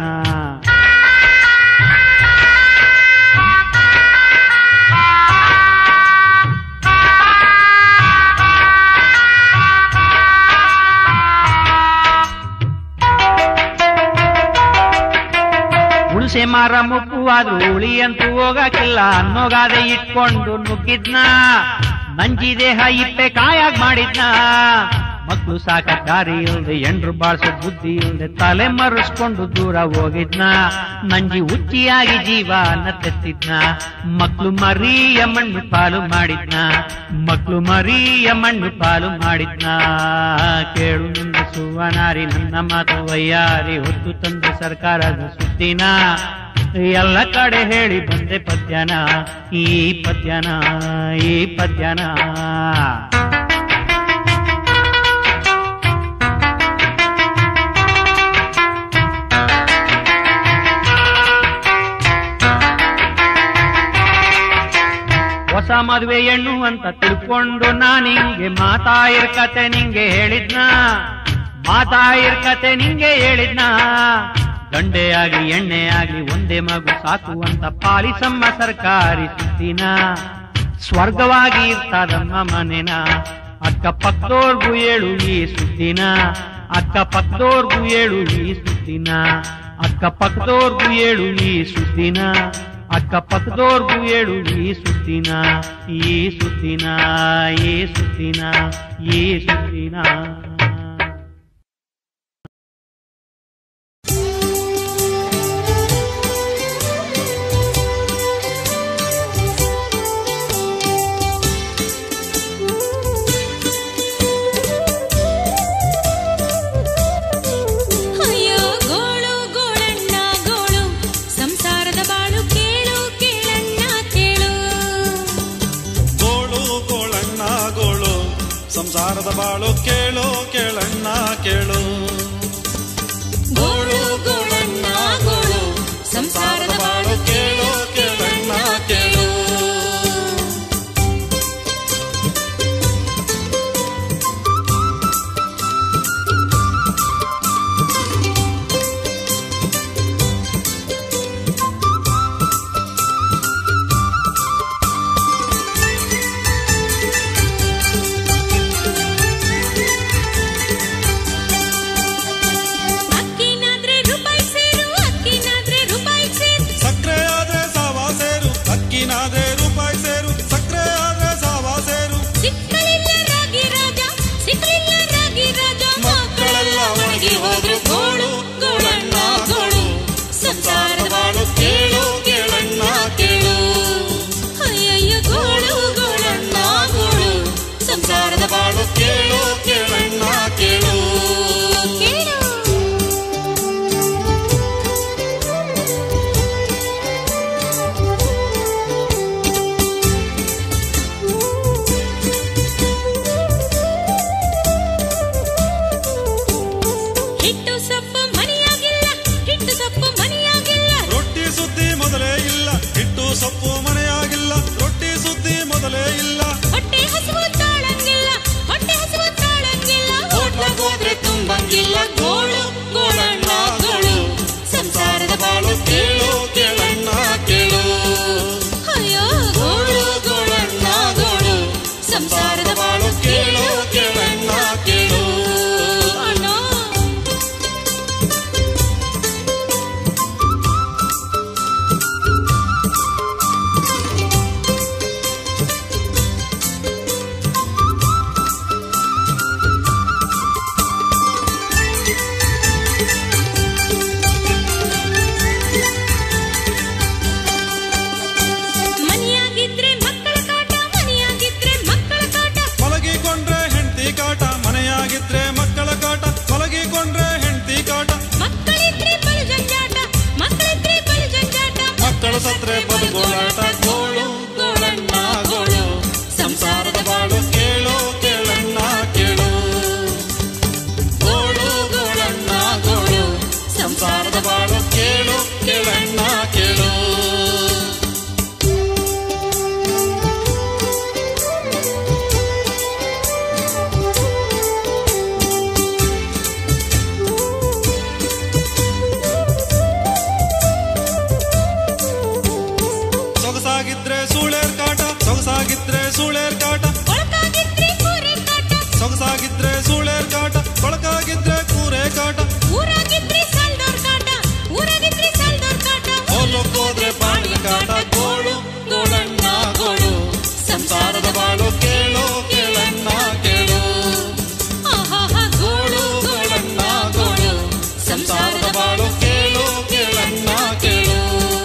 ಹುಣಸೆ ಮಾರ ಮುಕ್ಕುವಾದ್ರು ಉಳಿ ಅಂತೂ ಹೋಗಕ್ಕಿಲ್ಲ ಅನ್ನೋಗಾದೆ ಇಟ್ಕೊಂಡು ನುಗ್ಗಿದ್ನ ನಂಜಿ ದೇಹ ಇಪ್ಪೆ ಕಾಯಾಗ್ ಮಾಡಿದ್ನ ಮಕ್ಕಳು ಸಾಕ ದಾರಿ ಇಲ್ದೆ ಎಂಡ್ರು ಬಾಳ್ಸೋ ಬುದ್ಧಿ ಇಲ್ದೆ ತಲೆ ಮರೆಸ್ಕೊಂಡು ದೂರ ಹೋಗಿದ್ನ ನಂಜಿ ಹುಚ್ಚಿಯಾಗಿ ಜೀವನ ತೆತ್ತಿದ್ನ ಮಕ್ಕಳು ಮರಿಯ ಮಣ್ಣು ಪಾಲು ಮಾಡಿದ್ನ ಮಕ್ಕಳು ಮರಿಯ ಮಣ್ಣು ಪಾಲು ಮಾಡಿದ್ನ ಕೇಳು ನನ್ನ ಸುವನಾರಿ ನನ್ನ ಮಾತು ವಯ್ಯಾರಿ ಹೊತ್ತು ತಂದ ಸರ್ಕಾರದ ಸುದ್ದಿನ ಎಲ್ಲ ಕಡೆ ಹೇಳಿ ಬಂದೆ ಪದ್ಯನ ಈ ಪದ್ಯನ ಈ ಪದ್ಯನ ಹೊಸ ಮದುವೆ ಹೆಣ್ಣು ಅಂತ ತಿಳ್ಕೊಂಡು ನಾನಿಂಗೆ ಮಾತಾಯಿರ್ ಕತೆ ನಿಂಗೆ ಹೇಳಿದ್ನ ಮಾತಾಯಿರ್ ಕತೆ ನಿಂಗೆ ಹೇಳಿದ್ನ ಗಂಡೆ ಆಗ್ಲಿ ಎಣ್ಣೆ ಆಗ್ಲಿ ಒಂದೇ ಮಗು ಸಾಕು ಅಂತ ಪಾಲಿಸಮ್ಮ ಸರ್ಕಾರಿ ಸುದ್ದಿನ ಸ್ವರ್ಗವಾಗಿ ಇರ್ತದಮ್ಮ ಮನೆನ ಅಕ್ಕ ಪಕ್ಕದೋರ್ಗು ಹೇಳು ಈ ಸುದ್ದಿನ ಅಕ್ಕ ಪಕ್ಕದೋರ್ಗು ಹೇಳು ಈ ಸುದ್ದಿನ ಅಕ್ಕ ಪಕ್ಕದೋರ್ಗು ಹೇಳು ಈ ಸುದ್ದಿನ ಅಕ್ಕ ಪಕ್ಕದೋರ್ಗು ಹೇಳು ಈ ಸುದ್ದಿನ ಈ ಸುದ್ದಿನ ಈ ಸುದ್ದಿನ ಈ ಸುದ್ದಿನ ಅಯ್ಯೋ ಗೋಳು ಗೋಳಣ್ಣ ಗೋಳು ಸಂಸಾರದ ಬಾಳು ಕೇಳು ಕೇಳಣ್ಣ ಕೇಳು ಗೋಳು ಗೋಳಣ್ಣ ಗೋಳು ಸಂಸಾರದ ಬಾಳು ಕೇಳು ಕೇಳಣ್ಣ ಕೇಳು ಗೋಳು ಗೋಳಣ್ಣ ಗೋಳು ಸಂಸಾರದ ಬಾಳು ಕೇಳು ಕೇಳಣ್ಣ ಕೇಳು ಗೋಳು ಗೋಳಾಟ ಗೋಳು ಗೋಳಣ್ಣ ಗೋಳು ಸಂಸಾರದ ಬಾಳು ಕೇಳು ಕೇಳಣ್ಣ ಕೇಳು ಗೋಳು ಗೋಳಣ್ಣ ಗೋಳು ಸಂಸಾರದ ಬಾಳು ಕೇಳು ಕೇಳಣ್ಣ ಕೇಳು ಸೊಗಸಾಗಿದ್ರೆ ಸೂಳೇರ್ ಕಾಟ ಸೊಗಸಾಗಿದ್ರೆ ಸೂಳೇರ್ ಕಾಟ ಒಳಕಾಗಿದ್ರೆ ಕೂರೆ ಕಾಟ ಸೊಗಸಾಗಿದ್ರೆ ಸೂಳೇರ್ ಕಾಟ ಕೊಳಕಾಗಿದ್ರೆ ಕೂರೆ ಕಾಟ ಊರಾಗಿದ್ರೆ ಸಲ್ದೋರ್ ಕಾಟ ಊರಾಗಿದ್ರೆ ಸಲ್ದೋರ್ ಕಾಟ ಹೋದ್ರೆ ಬಾಳಿನ ಕಾಟ ಗೋಳು ಗೋಳಣ್ಣ ಗೋಳು ಸಂಸಾರದ ಬಾಳು ಕೇಳು ಕೇಳಣ್ಣ ಕೇಳು ಆಹಾಹಾ ಗೋಳು ಗೋಳಣ್ಣ ಗೋಳು ಸಂಸಾರದ ಬಾಳು ಕೇಳು ಕೇಳಣ್ಣ ಕೇಳು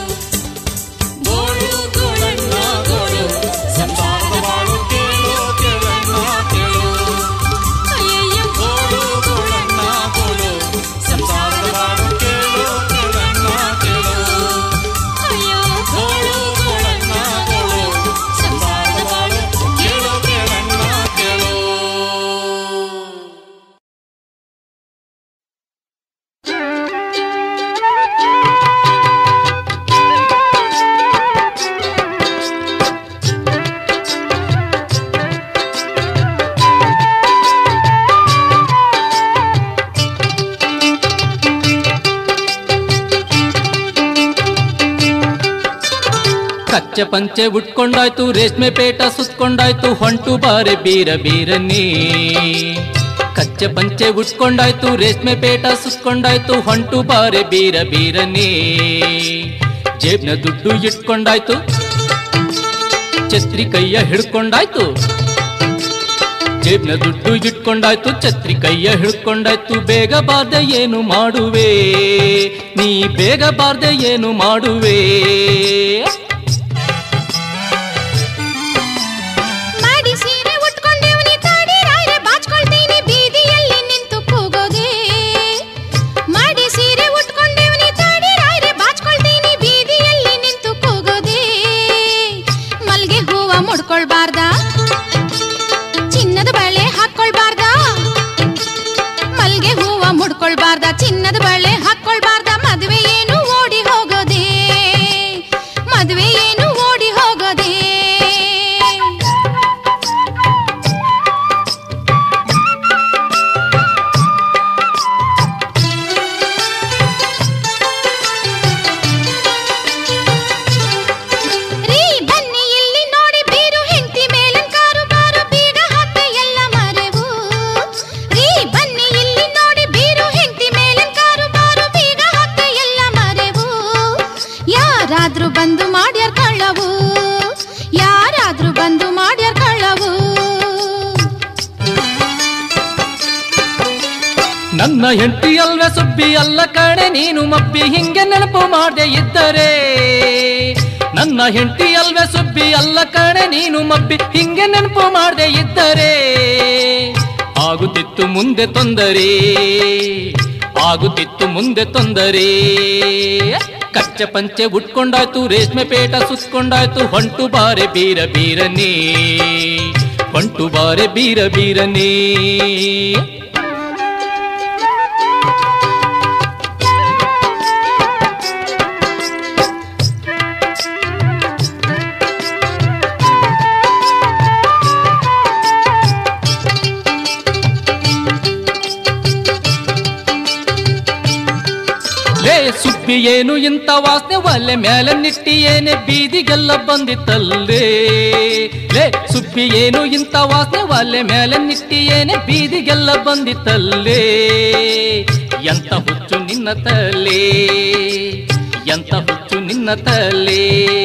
ಗೋಳು ಗೋಳಣ್ಣ ಗೋಳು ಸಂಸಾರದ ಬಾಳು ಕೇಳು ಕೇಳಣ್ಣ ಕೇಳು ಅಯ್ಯಯ್ಯೋ ಗೋಳು ಗೋಳಣ್ಣ ಗೋಳು ಸಂಸಾರದ ಬಾಳು ಕೇಳು ಕೇಳಣ್ಣ ಕೇಳು ಅಯ್ಯೋ ಗೋಳು ಗೋಳಣ್ಣ ಗೋಳು ಸಂಸಾರದ ಬಾಳು ಕೇಳು ಕೇಳಣ್ಣ ಕೇಳು ಕಚ್ಚೆ ಪಂಚೆ ಉಟ್ಕೊಂಡಾಯ್ತು ರೇಷ್ಮೆ ಪೇಟ ಸುತ್ಕೊಂಡಾಯ್ತು ಹೊಂಟು ಬಾರೆ ಬೀರ ಬೀರನಿ ಕಚ್ಚೆ ಪಂಚೆ ಉಟ್ಕೊಂಡಾಯ್ತು ರೇಷ್ಮೆ ಪೇಟ ಸುತ್ಕೊಂಡಾಯ್ತು ಹೊಂಟು ಬಾರೆ ಬೀರ ಬೀರನಿ ಜೇಬ್ನ ದುಡ್ಡು ಇಟ್ಕೊಂಡಾಯ್ತು ಛತ್ರಿ ಕೈಯ ಹಿಡ್ಕೊಂಡಾಯ್ತು ಜೇಬ್ನ ದುಡ್ಡು ಇಟ್ಕೊಂಡಾಯ್ತು ಛತ್ರಿ ಕೈಯ ಹಿಡ್ಕೊಂಡಾಯ್ತು ಬೇಗ ಬಾರ್ದೆ ಏನು ಮಾಡುವೆ ನೀ ಬೇಗ ಬಾರ್ದೆ ಏನು ಮಾಡುವೆ ಮಾಡಿ ಸೀರೆ ಉಟ್ಕೊಂಡೇವ್ನಿ ತಾಡಿ ರಾಯ್ರೆ ಬಾಚ್ಕೊಳ್ತೀನಿ ಬೀದಿಯಲ್ಲಿ ನಿಂತು ಕೂಗೋದೆ ಮಾಡಿ ಸೀರೆ ಉಟ್ಕೊಂಡೇವ್ನಿ ತಾಡಿ ರಾಯ್ರೆ ಬಾಚ್ಕೊಳ್ತೀನಿ ಬೀದಿಯಲ್ಲಿ ನಿಂತು ಕೂಗೋದೆ ಮಲ್ಗೆ ಹೂವ ಮುಡ್ಕೊಳ್ಬಾರ್ದ ಚಿನ್ನದ ಬಳೆ ಹಾಕೊಳ್ಬಾರ್ದ ಮಲ್ಗೆ ಹೂವ ಮುಡ್ಕೊಳ್ಬಾರ್ದ ಚಿನ್ನದ ಬಳೆ ಹಾಕೊಳ್ಬಾರ್ದ ಮದುವೆ ಏನು ಓಡಿ ಹೋಗೋದೆ ಮದುವೆ ಏನು ಓಡಿ ಹೋಗೋದೆ ರೀ ಬನ್ನಿ ಇಲ್ಲಿ ನೋಡಿ ಬೀರು ಹೆಂಡತಿ ಮೇಲನ್ ಕಾರು ಬಾರು ಬೀಗ ಹಾಕಿ ಎಲ್ಲ ಮರೆವು ರೀ ಬನ್ನಿ ಇಲ್ಲಿ ನೋಡಿ ಬೀರು ಹೆಂಡತಿ ಮೇಲನ್ ಕಾರು ಬಾರು ಬೀಗ ಹಾಕಿ ಎಲ್ಲ ಮರೆವು ಯಾರಾದ್ರೂ ಬಂದು ಮಾಡ್ಯಾರ ಕಳ್ಳವು ಯಾರಾದ್ರೂ ಬಂದು ಮಾಡ್ಯಾರ ಕಳ್ಳವು ನನ್ನ ಹೆಂಡತಿ ಅಲ್ವೇ ಸುಬ್ಬಿ ಅಲ್ಲ ಕಣೆ ನೀನು ಮಬ್ಬಿ ಹಿಂಗೆ ನೆನಪು ಮಾಡದೆ ಇದ್ದರೆ ನನ್ನ ಹೆಂಡತಿ ಅಲ್ವೇ ಸುಬ್ಬಿ ಅಲ್ಲ ಕಣೆ ನೀನು ಮಬ್ಬಿ ಹಿಂಗೆ ನೆನಪು ಮಾಡದೆ ಇದ್ದರೆ ಆಗುತ್ತಿತ್ತು ಮುಂದೆ ತೊಂದರೆ ಆಗುತ್ತಿತ್ತು ಮುಂದೆ ತೊಂದರೆ ಕಚ್ಚ ಪಂಚೆ ಉಟ್ಕೊಂಡಾಯ್ತು ರೇಷ್ಮೆ ಪೇಟ ಸುತ್ಕೊಂಡಾಯ್ತು ಹೊಂಟು ಬಾರೆ ಬೀರ ಬೀರನೇ ಹೊಂಟು ಬಾರೆ ಬೀರ ಬೀರನೇ ಲೇ ಸುಬ್ಬಿ ಏನು ಇಂಥ ವಾಸನೆ ಒಲೆ ಮೇಲೆ ನಿಟ್ಟಿ ಏನೆ ಬೀದಿಗೆಲ್ಲ ಬಂದಿತ್ತಲ್ಲೇ ಲೇ ಸುಬ್ಬಿ ಏನು ಇಂಥ ವಾಸನೆ ಒಲೆ ಮೇಲೆ ನಿಟ್ಟಿ ಏನೆ ಬೀದಿಗೆಲ್ಲ ಬಂದಿತ್ತಲ್ಲೇ ಎಂತ ಹುಚ್ಚು ನಿನ್ನ ತಲೆ ಎಂತ ಹುಚ್ಚು ನಿನ್ನ ತಲೆ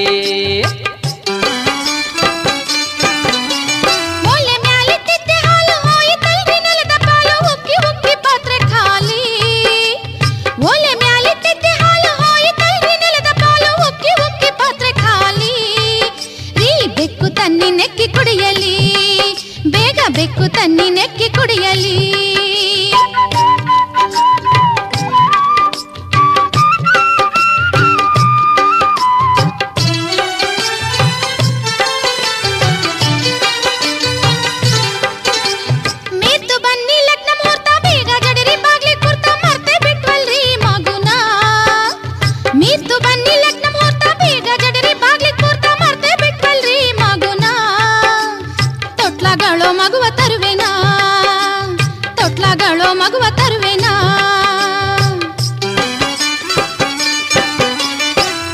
ಒಲೆ ಮ್ಯಾಲಿಟ್ಟಿದ್ದೆ ಹಾಲು ಹೋಯಿತಲ್ರಿ ನೆಲದ ಪಾಲು ಉಕ್ಕಿ ಉಕ್ಕಿ ಪಾತ್ರೆ ಖಾಲಿ ಒಲೆ ಮ್ಯಾಲಿಟ್ಟಿದ್ದೆ ಹಾಲು ಹೋಯಿತಲ್ರಿ ನೆಲದ ಪಾಲು ಉಕ್ಕಿ ಉಕ್ಕಿ ಪಾತ್ರೆ ಖಾಲಿ ರೀ ಬೆಕ್ಕು ತನ್ನಿ ನೆಕ್ಕಿ ಕುಡಿಯಲಿ ಬೇಗ ಬೆಕ್ಕು ತನ್ನಿ ನೆಕ್ಕಿ ಕುಡಿಯಲಿ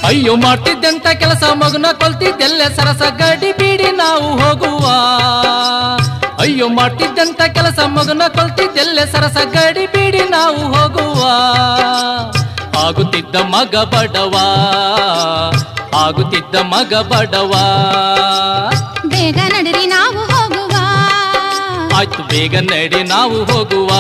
ಅಯ್ಯೋ ಮಾಡ್ತಿದ್ದಂತ ಕೆಲಸ ಮಗನ ಕೊಲ್ತಿದ್ದೆಲ್ಲ ಸರಸ ಗಡಿ ಬೀಡಿ ನಾವು ಹೋಗುವ ಅಯ್ಯೋ ಮಾಡ್ತಿದ್ದಂತ ಕೆಲಸ ಮಗನ ಕೊಲ್ತಿದ್ದೆಲ್ಲ ಸರಸ ಗಡಿ ಬೀಡಿ ನಾವು ಹೋಗುವ ಆಗುತ್ತಿದ್ದ ಮಗ ಬಡವ ಆಗುತ್ತಿದ್ದ ಮಗ ಬಡವ ಬೇಗ ನಡಿರಿ ನಾವು ಹೋಗುವ ಆಯ್ತು ಬೇಗ ನಡಿ ನಾವು ಹೋಗುವ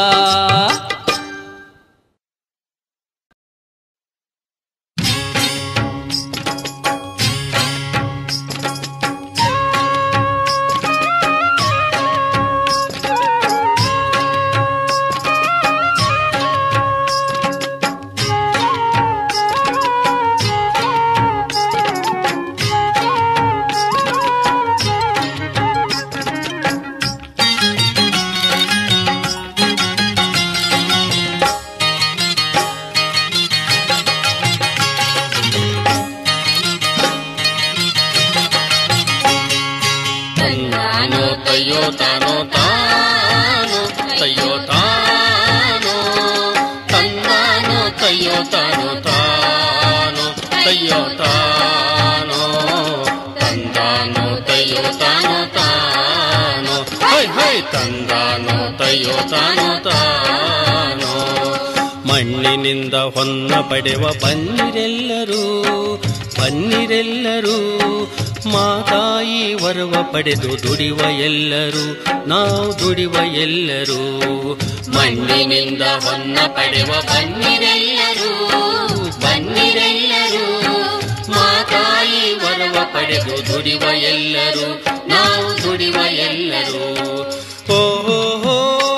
ತಾನೋ ತಯ್ಯೋ ತಾನೋ ತಾನೋ ತಯ್ಯೋ ತಾನೋ ತಂದಾನೋ ತಯ್ಯೋ ತಾನೋ ತಾನೋ ತಯ್ಯೋ ತಾನೋ ತಂದಾನೋ ತಯ್ಯೋ ತಾನೋ ತಾನೋ ಹೈ ಹೈ ತಂದಾನೋ ತಯ್ಯೋ ತಾನೋ ತಾನೋ ಮಣ್ಣಿನಿಂದ ಹೊನ್ನ ಪಡೆವ ಬನ್ನಿರೆಲ್ಲರೂ ಬನ್ನಿರೆಲ್ಲರೂ ಮಾತಾಯಿ ವರವ ಪಡೆದು ದುಡಿವ ಎಲ್ಲರೂ ನಾವು ದುಡಿವ ಎಲ್ಲರೂ ಮಣ್ಣಿನಿಂದ ಹೊನ್ನ ಪಡೆವ ಬನ್ನಿರೆಲ್ಲರೂ ಬನ್ನಿರೆಲ್ಲರೂ ಮಾತಾಯಿ ವರವ ಪಡೆದು ದುಡಿವ ಎಲ್ಲರೂ ನಾವು ದುಡಿವ ಎಲ್ಲರೂ ಓ ಹೋ ಹೋ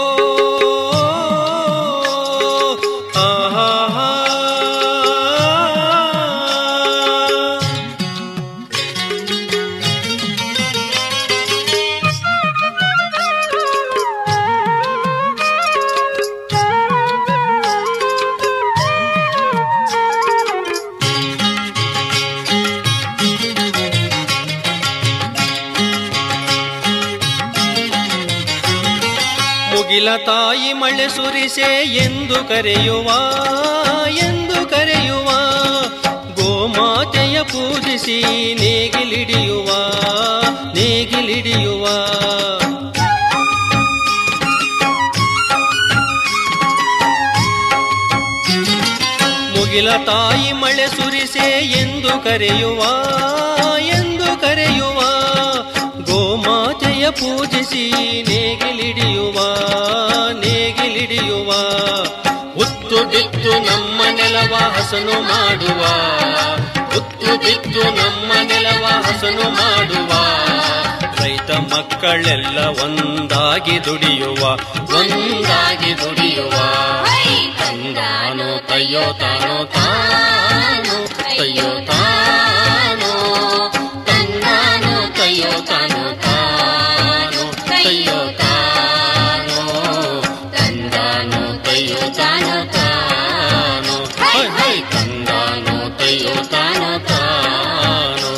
ಆಹಾ ಮುಗಿಲ ತಾಯಿ ಮಳೆ ಸುರಿಸೆ ಎಂದು ಕರೆಯುವ ಎಂದು ಕರೆಯುವ ಗೋಮಾತೆಯ ಪೂಜಿಸಿ ನೇಗಿಲಿಡಿಯುವ ನೇಗಿಲಿಡಿಯುವ ಮುಗಿಲ ತಾಯಿ ಮಳೆ ಸುರಿಸೆ ಎಂದು ಕರೆಯುವ ಎಂದು ಕರೆಯುವ ಗೋಮಾತೆಯ ಪೂಜಿಸಿ ನೇಗಿಲಿಡಿಯುವ ನೇಗಿಲಿಡಿಯುವ ಉತ್ತು ಬಿತ್ತು ನಮ್ಮ ನೆಲವ ಹಸನು ಮಾಡುವ ಉತ್ತು ಬಿತ್ತು ನಮ್ಮ ನೆಲವ ಹಸನು ಮಾಡುವ ರೈತ ಮಕ್ಕಳೆಲ್ಲ ಒಂದಾಗಿ ದುಡಿಯುವ ಒಂದಾಗಿ ದುಡಿಯುವ ತಂದಾನೋ ತಯ್ಯೋ ತಾನೋ ತಾನೋ ತಯ್ಯೋ ತಾನೋ ತಂದಾನೋ ತಯ್ಯೋ ತಾನೋ ತಾನೋ ತಯ್ಯೋ ತಾನೋ ತಂದಾನೋ ತಯ್ಯೋ ತಾನೋ ತಾನೋ ಹೈ ಹೈ ತಂದಾನೋ ತಯ್ಯೋ ತಾನೋ ತಾನೋ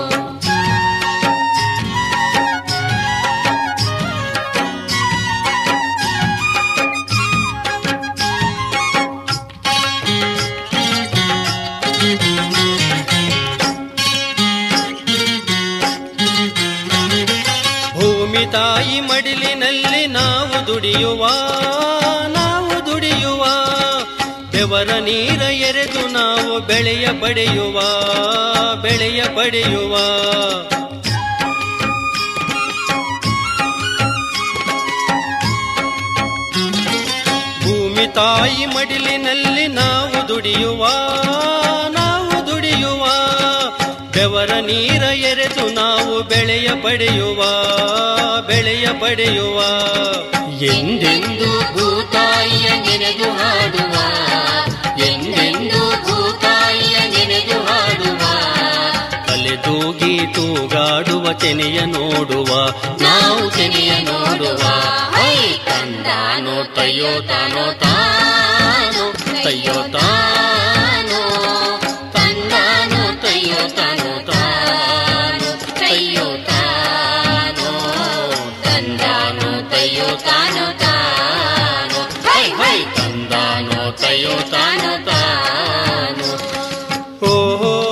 ಭೂಮಿ ತಾಯಿ ಮಡಿಲಿನಲ್ಲಿ ನಾವು ದುಡಿಯುವ ನಾವು ದುಡಿಯುವ ಬೆವರ ನೀರ ಎರೆದು ನಾವು ಬೆಳೆಯ ಪಡೆಯುವ ಬೆಳೆಯ ಪಡೆಯುವ ಭೂಮಿ ತಾಯಿ ಮಡಿಲಿನಲ್ಲಿ ನಾವು ದುಡಿಯುವ ನಾವು ದುಡಿಯುವ ಬೆವರ ನೀರ ಎರೆದು ನಾವು ಬೆಳೆಯ ಪಡೆಯುವ ಬೆಳೆಯ ಪಡೆಯುವ ಎಂದೆಂದು ಭೂತಾಯಿಯ ನೆನೆದು ಹಾಡುವ ಎಂದೆಂದು ಭೂತಾಯಿಯ ನೆನೆದು ಹಾಡುವ ಅಲೆದೂಗಿ ತೂಗಾಡುವ ತೆನೆಯ ನೋಡುವ ನಾವು ತೆನೆಯ ನೋಡುವ ಹೈ ತಂದಾನೋ ತಯ್ಯೋ ತಾನೋ ತಾನೋ ತಯ್ಯೋ ತಾನೋ ತಂದಾನೋ ತಯ್ಯೋ ತಾನೋ ತಾನೋ ತಯ್ಯೋ ತಾನೋ ತಂದಾನೋ ತಯ್ಯೋ ತಾನೋ ತಾನೋ ಹೈ ಹೈ ತಂದಾನೋ ತಯ್ಯೋ ತಾನೋ ತಾನೋ ಓ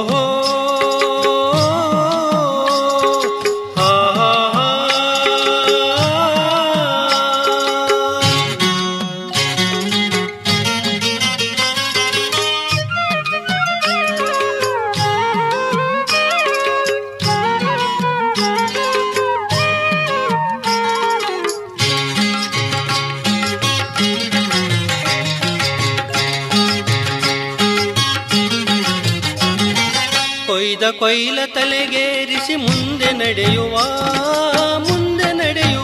ಕೊಯ್ದ ಕೊಯ್ಲ ತಲೆಗೇರಿಸಿ ಮುಂದೆ ನಡೆಯುವ ಮುಂದೆ ನಡೆಯುವ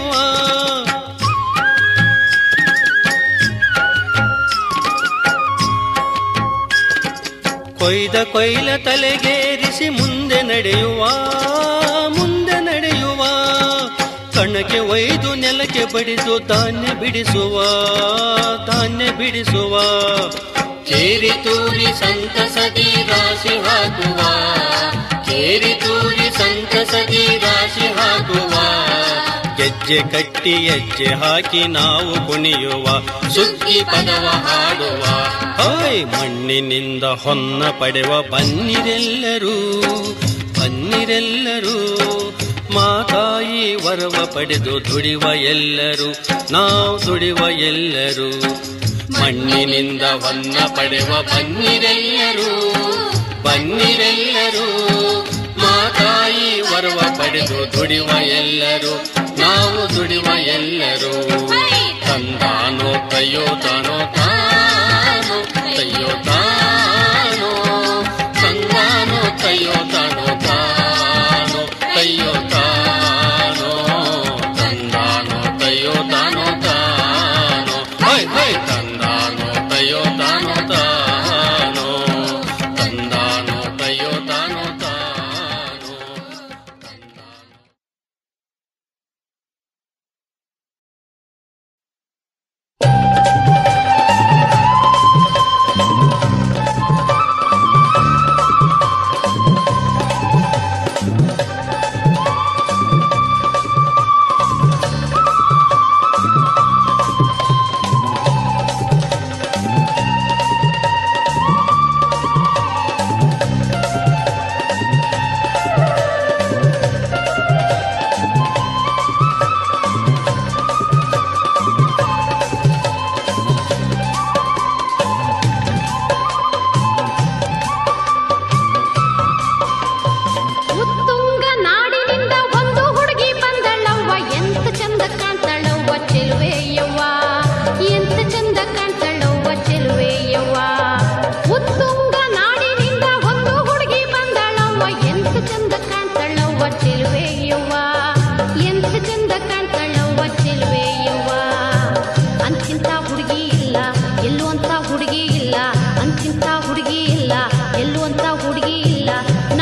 ಕೊಯ್ದ ಕೊಯ್ಲ ತಲೆಗೇರಿಸಿ ಮುಂದೆ ನಡೆಯುವ ಮುಂದೆ ನಡೆಯುವ ಕಣಕ್ಕೆ ಒಯ್ದು ನೆಲಕ್ಕೆ ಬಡಿದು ಧಾನ್ಯ ಬಿಡಿಸುವ ಧಾನ್ಯ ಬಿಡಿಸುವ ಕೇರಿ ತೂರಿ ಸಂತಸದಿ ರಾಶಿ ಹಾಕುವ ಕೇರಿ ತೂರಿ ಸಂತಸದಿ ರಾಶಿ ಹಾಕುವ ಗೆಜ್ಜೆ ಕಟ್ಟಿ ಹೆಜ್ಜೆ ಹಾಕಿ ನಾವು ಕುಣಿಯುವ ಸುಗ್ಗಿ ಪದವ ಹಾಡುವ ಹಾಯ್ ಮಣ್ಣಿನಿಂದ ಹೊನ್ನ ಪಡೆವ ಬನ್ನಿರೆಲ್ಲರೂ ಬನ್ನಿರೆಲ್ಲರೂ ಮಾತಾಯಿ ವರವ ಪಡೆದು ದುಡಿವ ಎಲ್ಲರೂ ನಾವು ದುಡಿವ ಎಲ್ಲರೂ ಮಣ್ಣಿನಿಂದ ಹೊನ್ನ ಪಡೆವ ಬನ್ನಿರೆಲ್ಲರೂ ಬನ್ನಿರೆಲ್ಲರೂ ಮಾತಾಯಿ ವರವ ಪಡೆದು ದುಡಿವ ಎಲ್ಲರೂ ನಾವು ದುಡಿವ ಎಲ್ಲರೂ ತಂದಾನೋ ತಯ್ಯೋ ತಾನೋ ತಾನೋ ತಯ್ಯೋ ತಾನೋ ತಂದಾನೋ ತಯ್ಯೋ ತಾನೋ ತಾನೋ ತಯ್ಯೋ ತಾನೋ ತಂದಾನೋ ತಯ್ಯೋ ತಾನೋ ತಾನೋ ಹೈ ಹೈ ತಂದಾನೋ ತಯ್ಯೋ ತಾನೋ ತಾನೋ ತಂದಾನೋ ತಯ್ಯೋ ತಾನೋ ತಾನೋ ಉತ್ತುಂಗ ನಾಡಿನಿಂದ ಒಂದು ಹುಡುಗಿ ಬಂದಳವ್ವ ಎಂತ ಚಂದ ಕಾಣ್ತಾಳವ್ವ ಚೆಲುವೆಯವ್ವ ಎಂತ ಚಂದ ಕಾಣ್ತಾಳವ್ವ ಚೆಲುವೆಯವ್ವ ಉತ್ತುಂಗ ನಾಡಿನಿಂದ ಒಂದು ಹುಡುಗಿ ಬಂದಳವ್ವ ಎಂತ ಚಂದ ಕಾಣ್ತಾಳವ್ವ ಚೆಲುವೆಯವ್ವ ಎಂತ ಚಂದ ಕಾಣ್ತಾಳವ್ವ ಚೆಲುವೆಯವ್ವ ಅಂತಿಂತ ಹುಡುಗಿ ಇಲ್ಲ ಎಲ್ಲೂ ಅಂತ ಹುಡುಗಿ ಇಲ್ಲ ಅಂತಿಂತ ಹುಡುಗಿ ಇಲ್ಲ ಎಲ್ಲೂ ಅಂತ ಹುಡುಗಿ ಇಲ್ಲ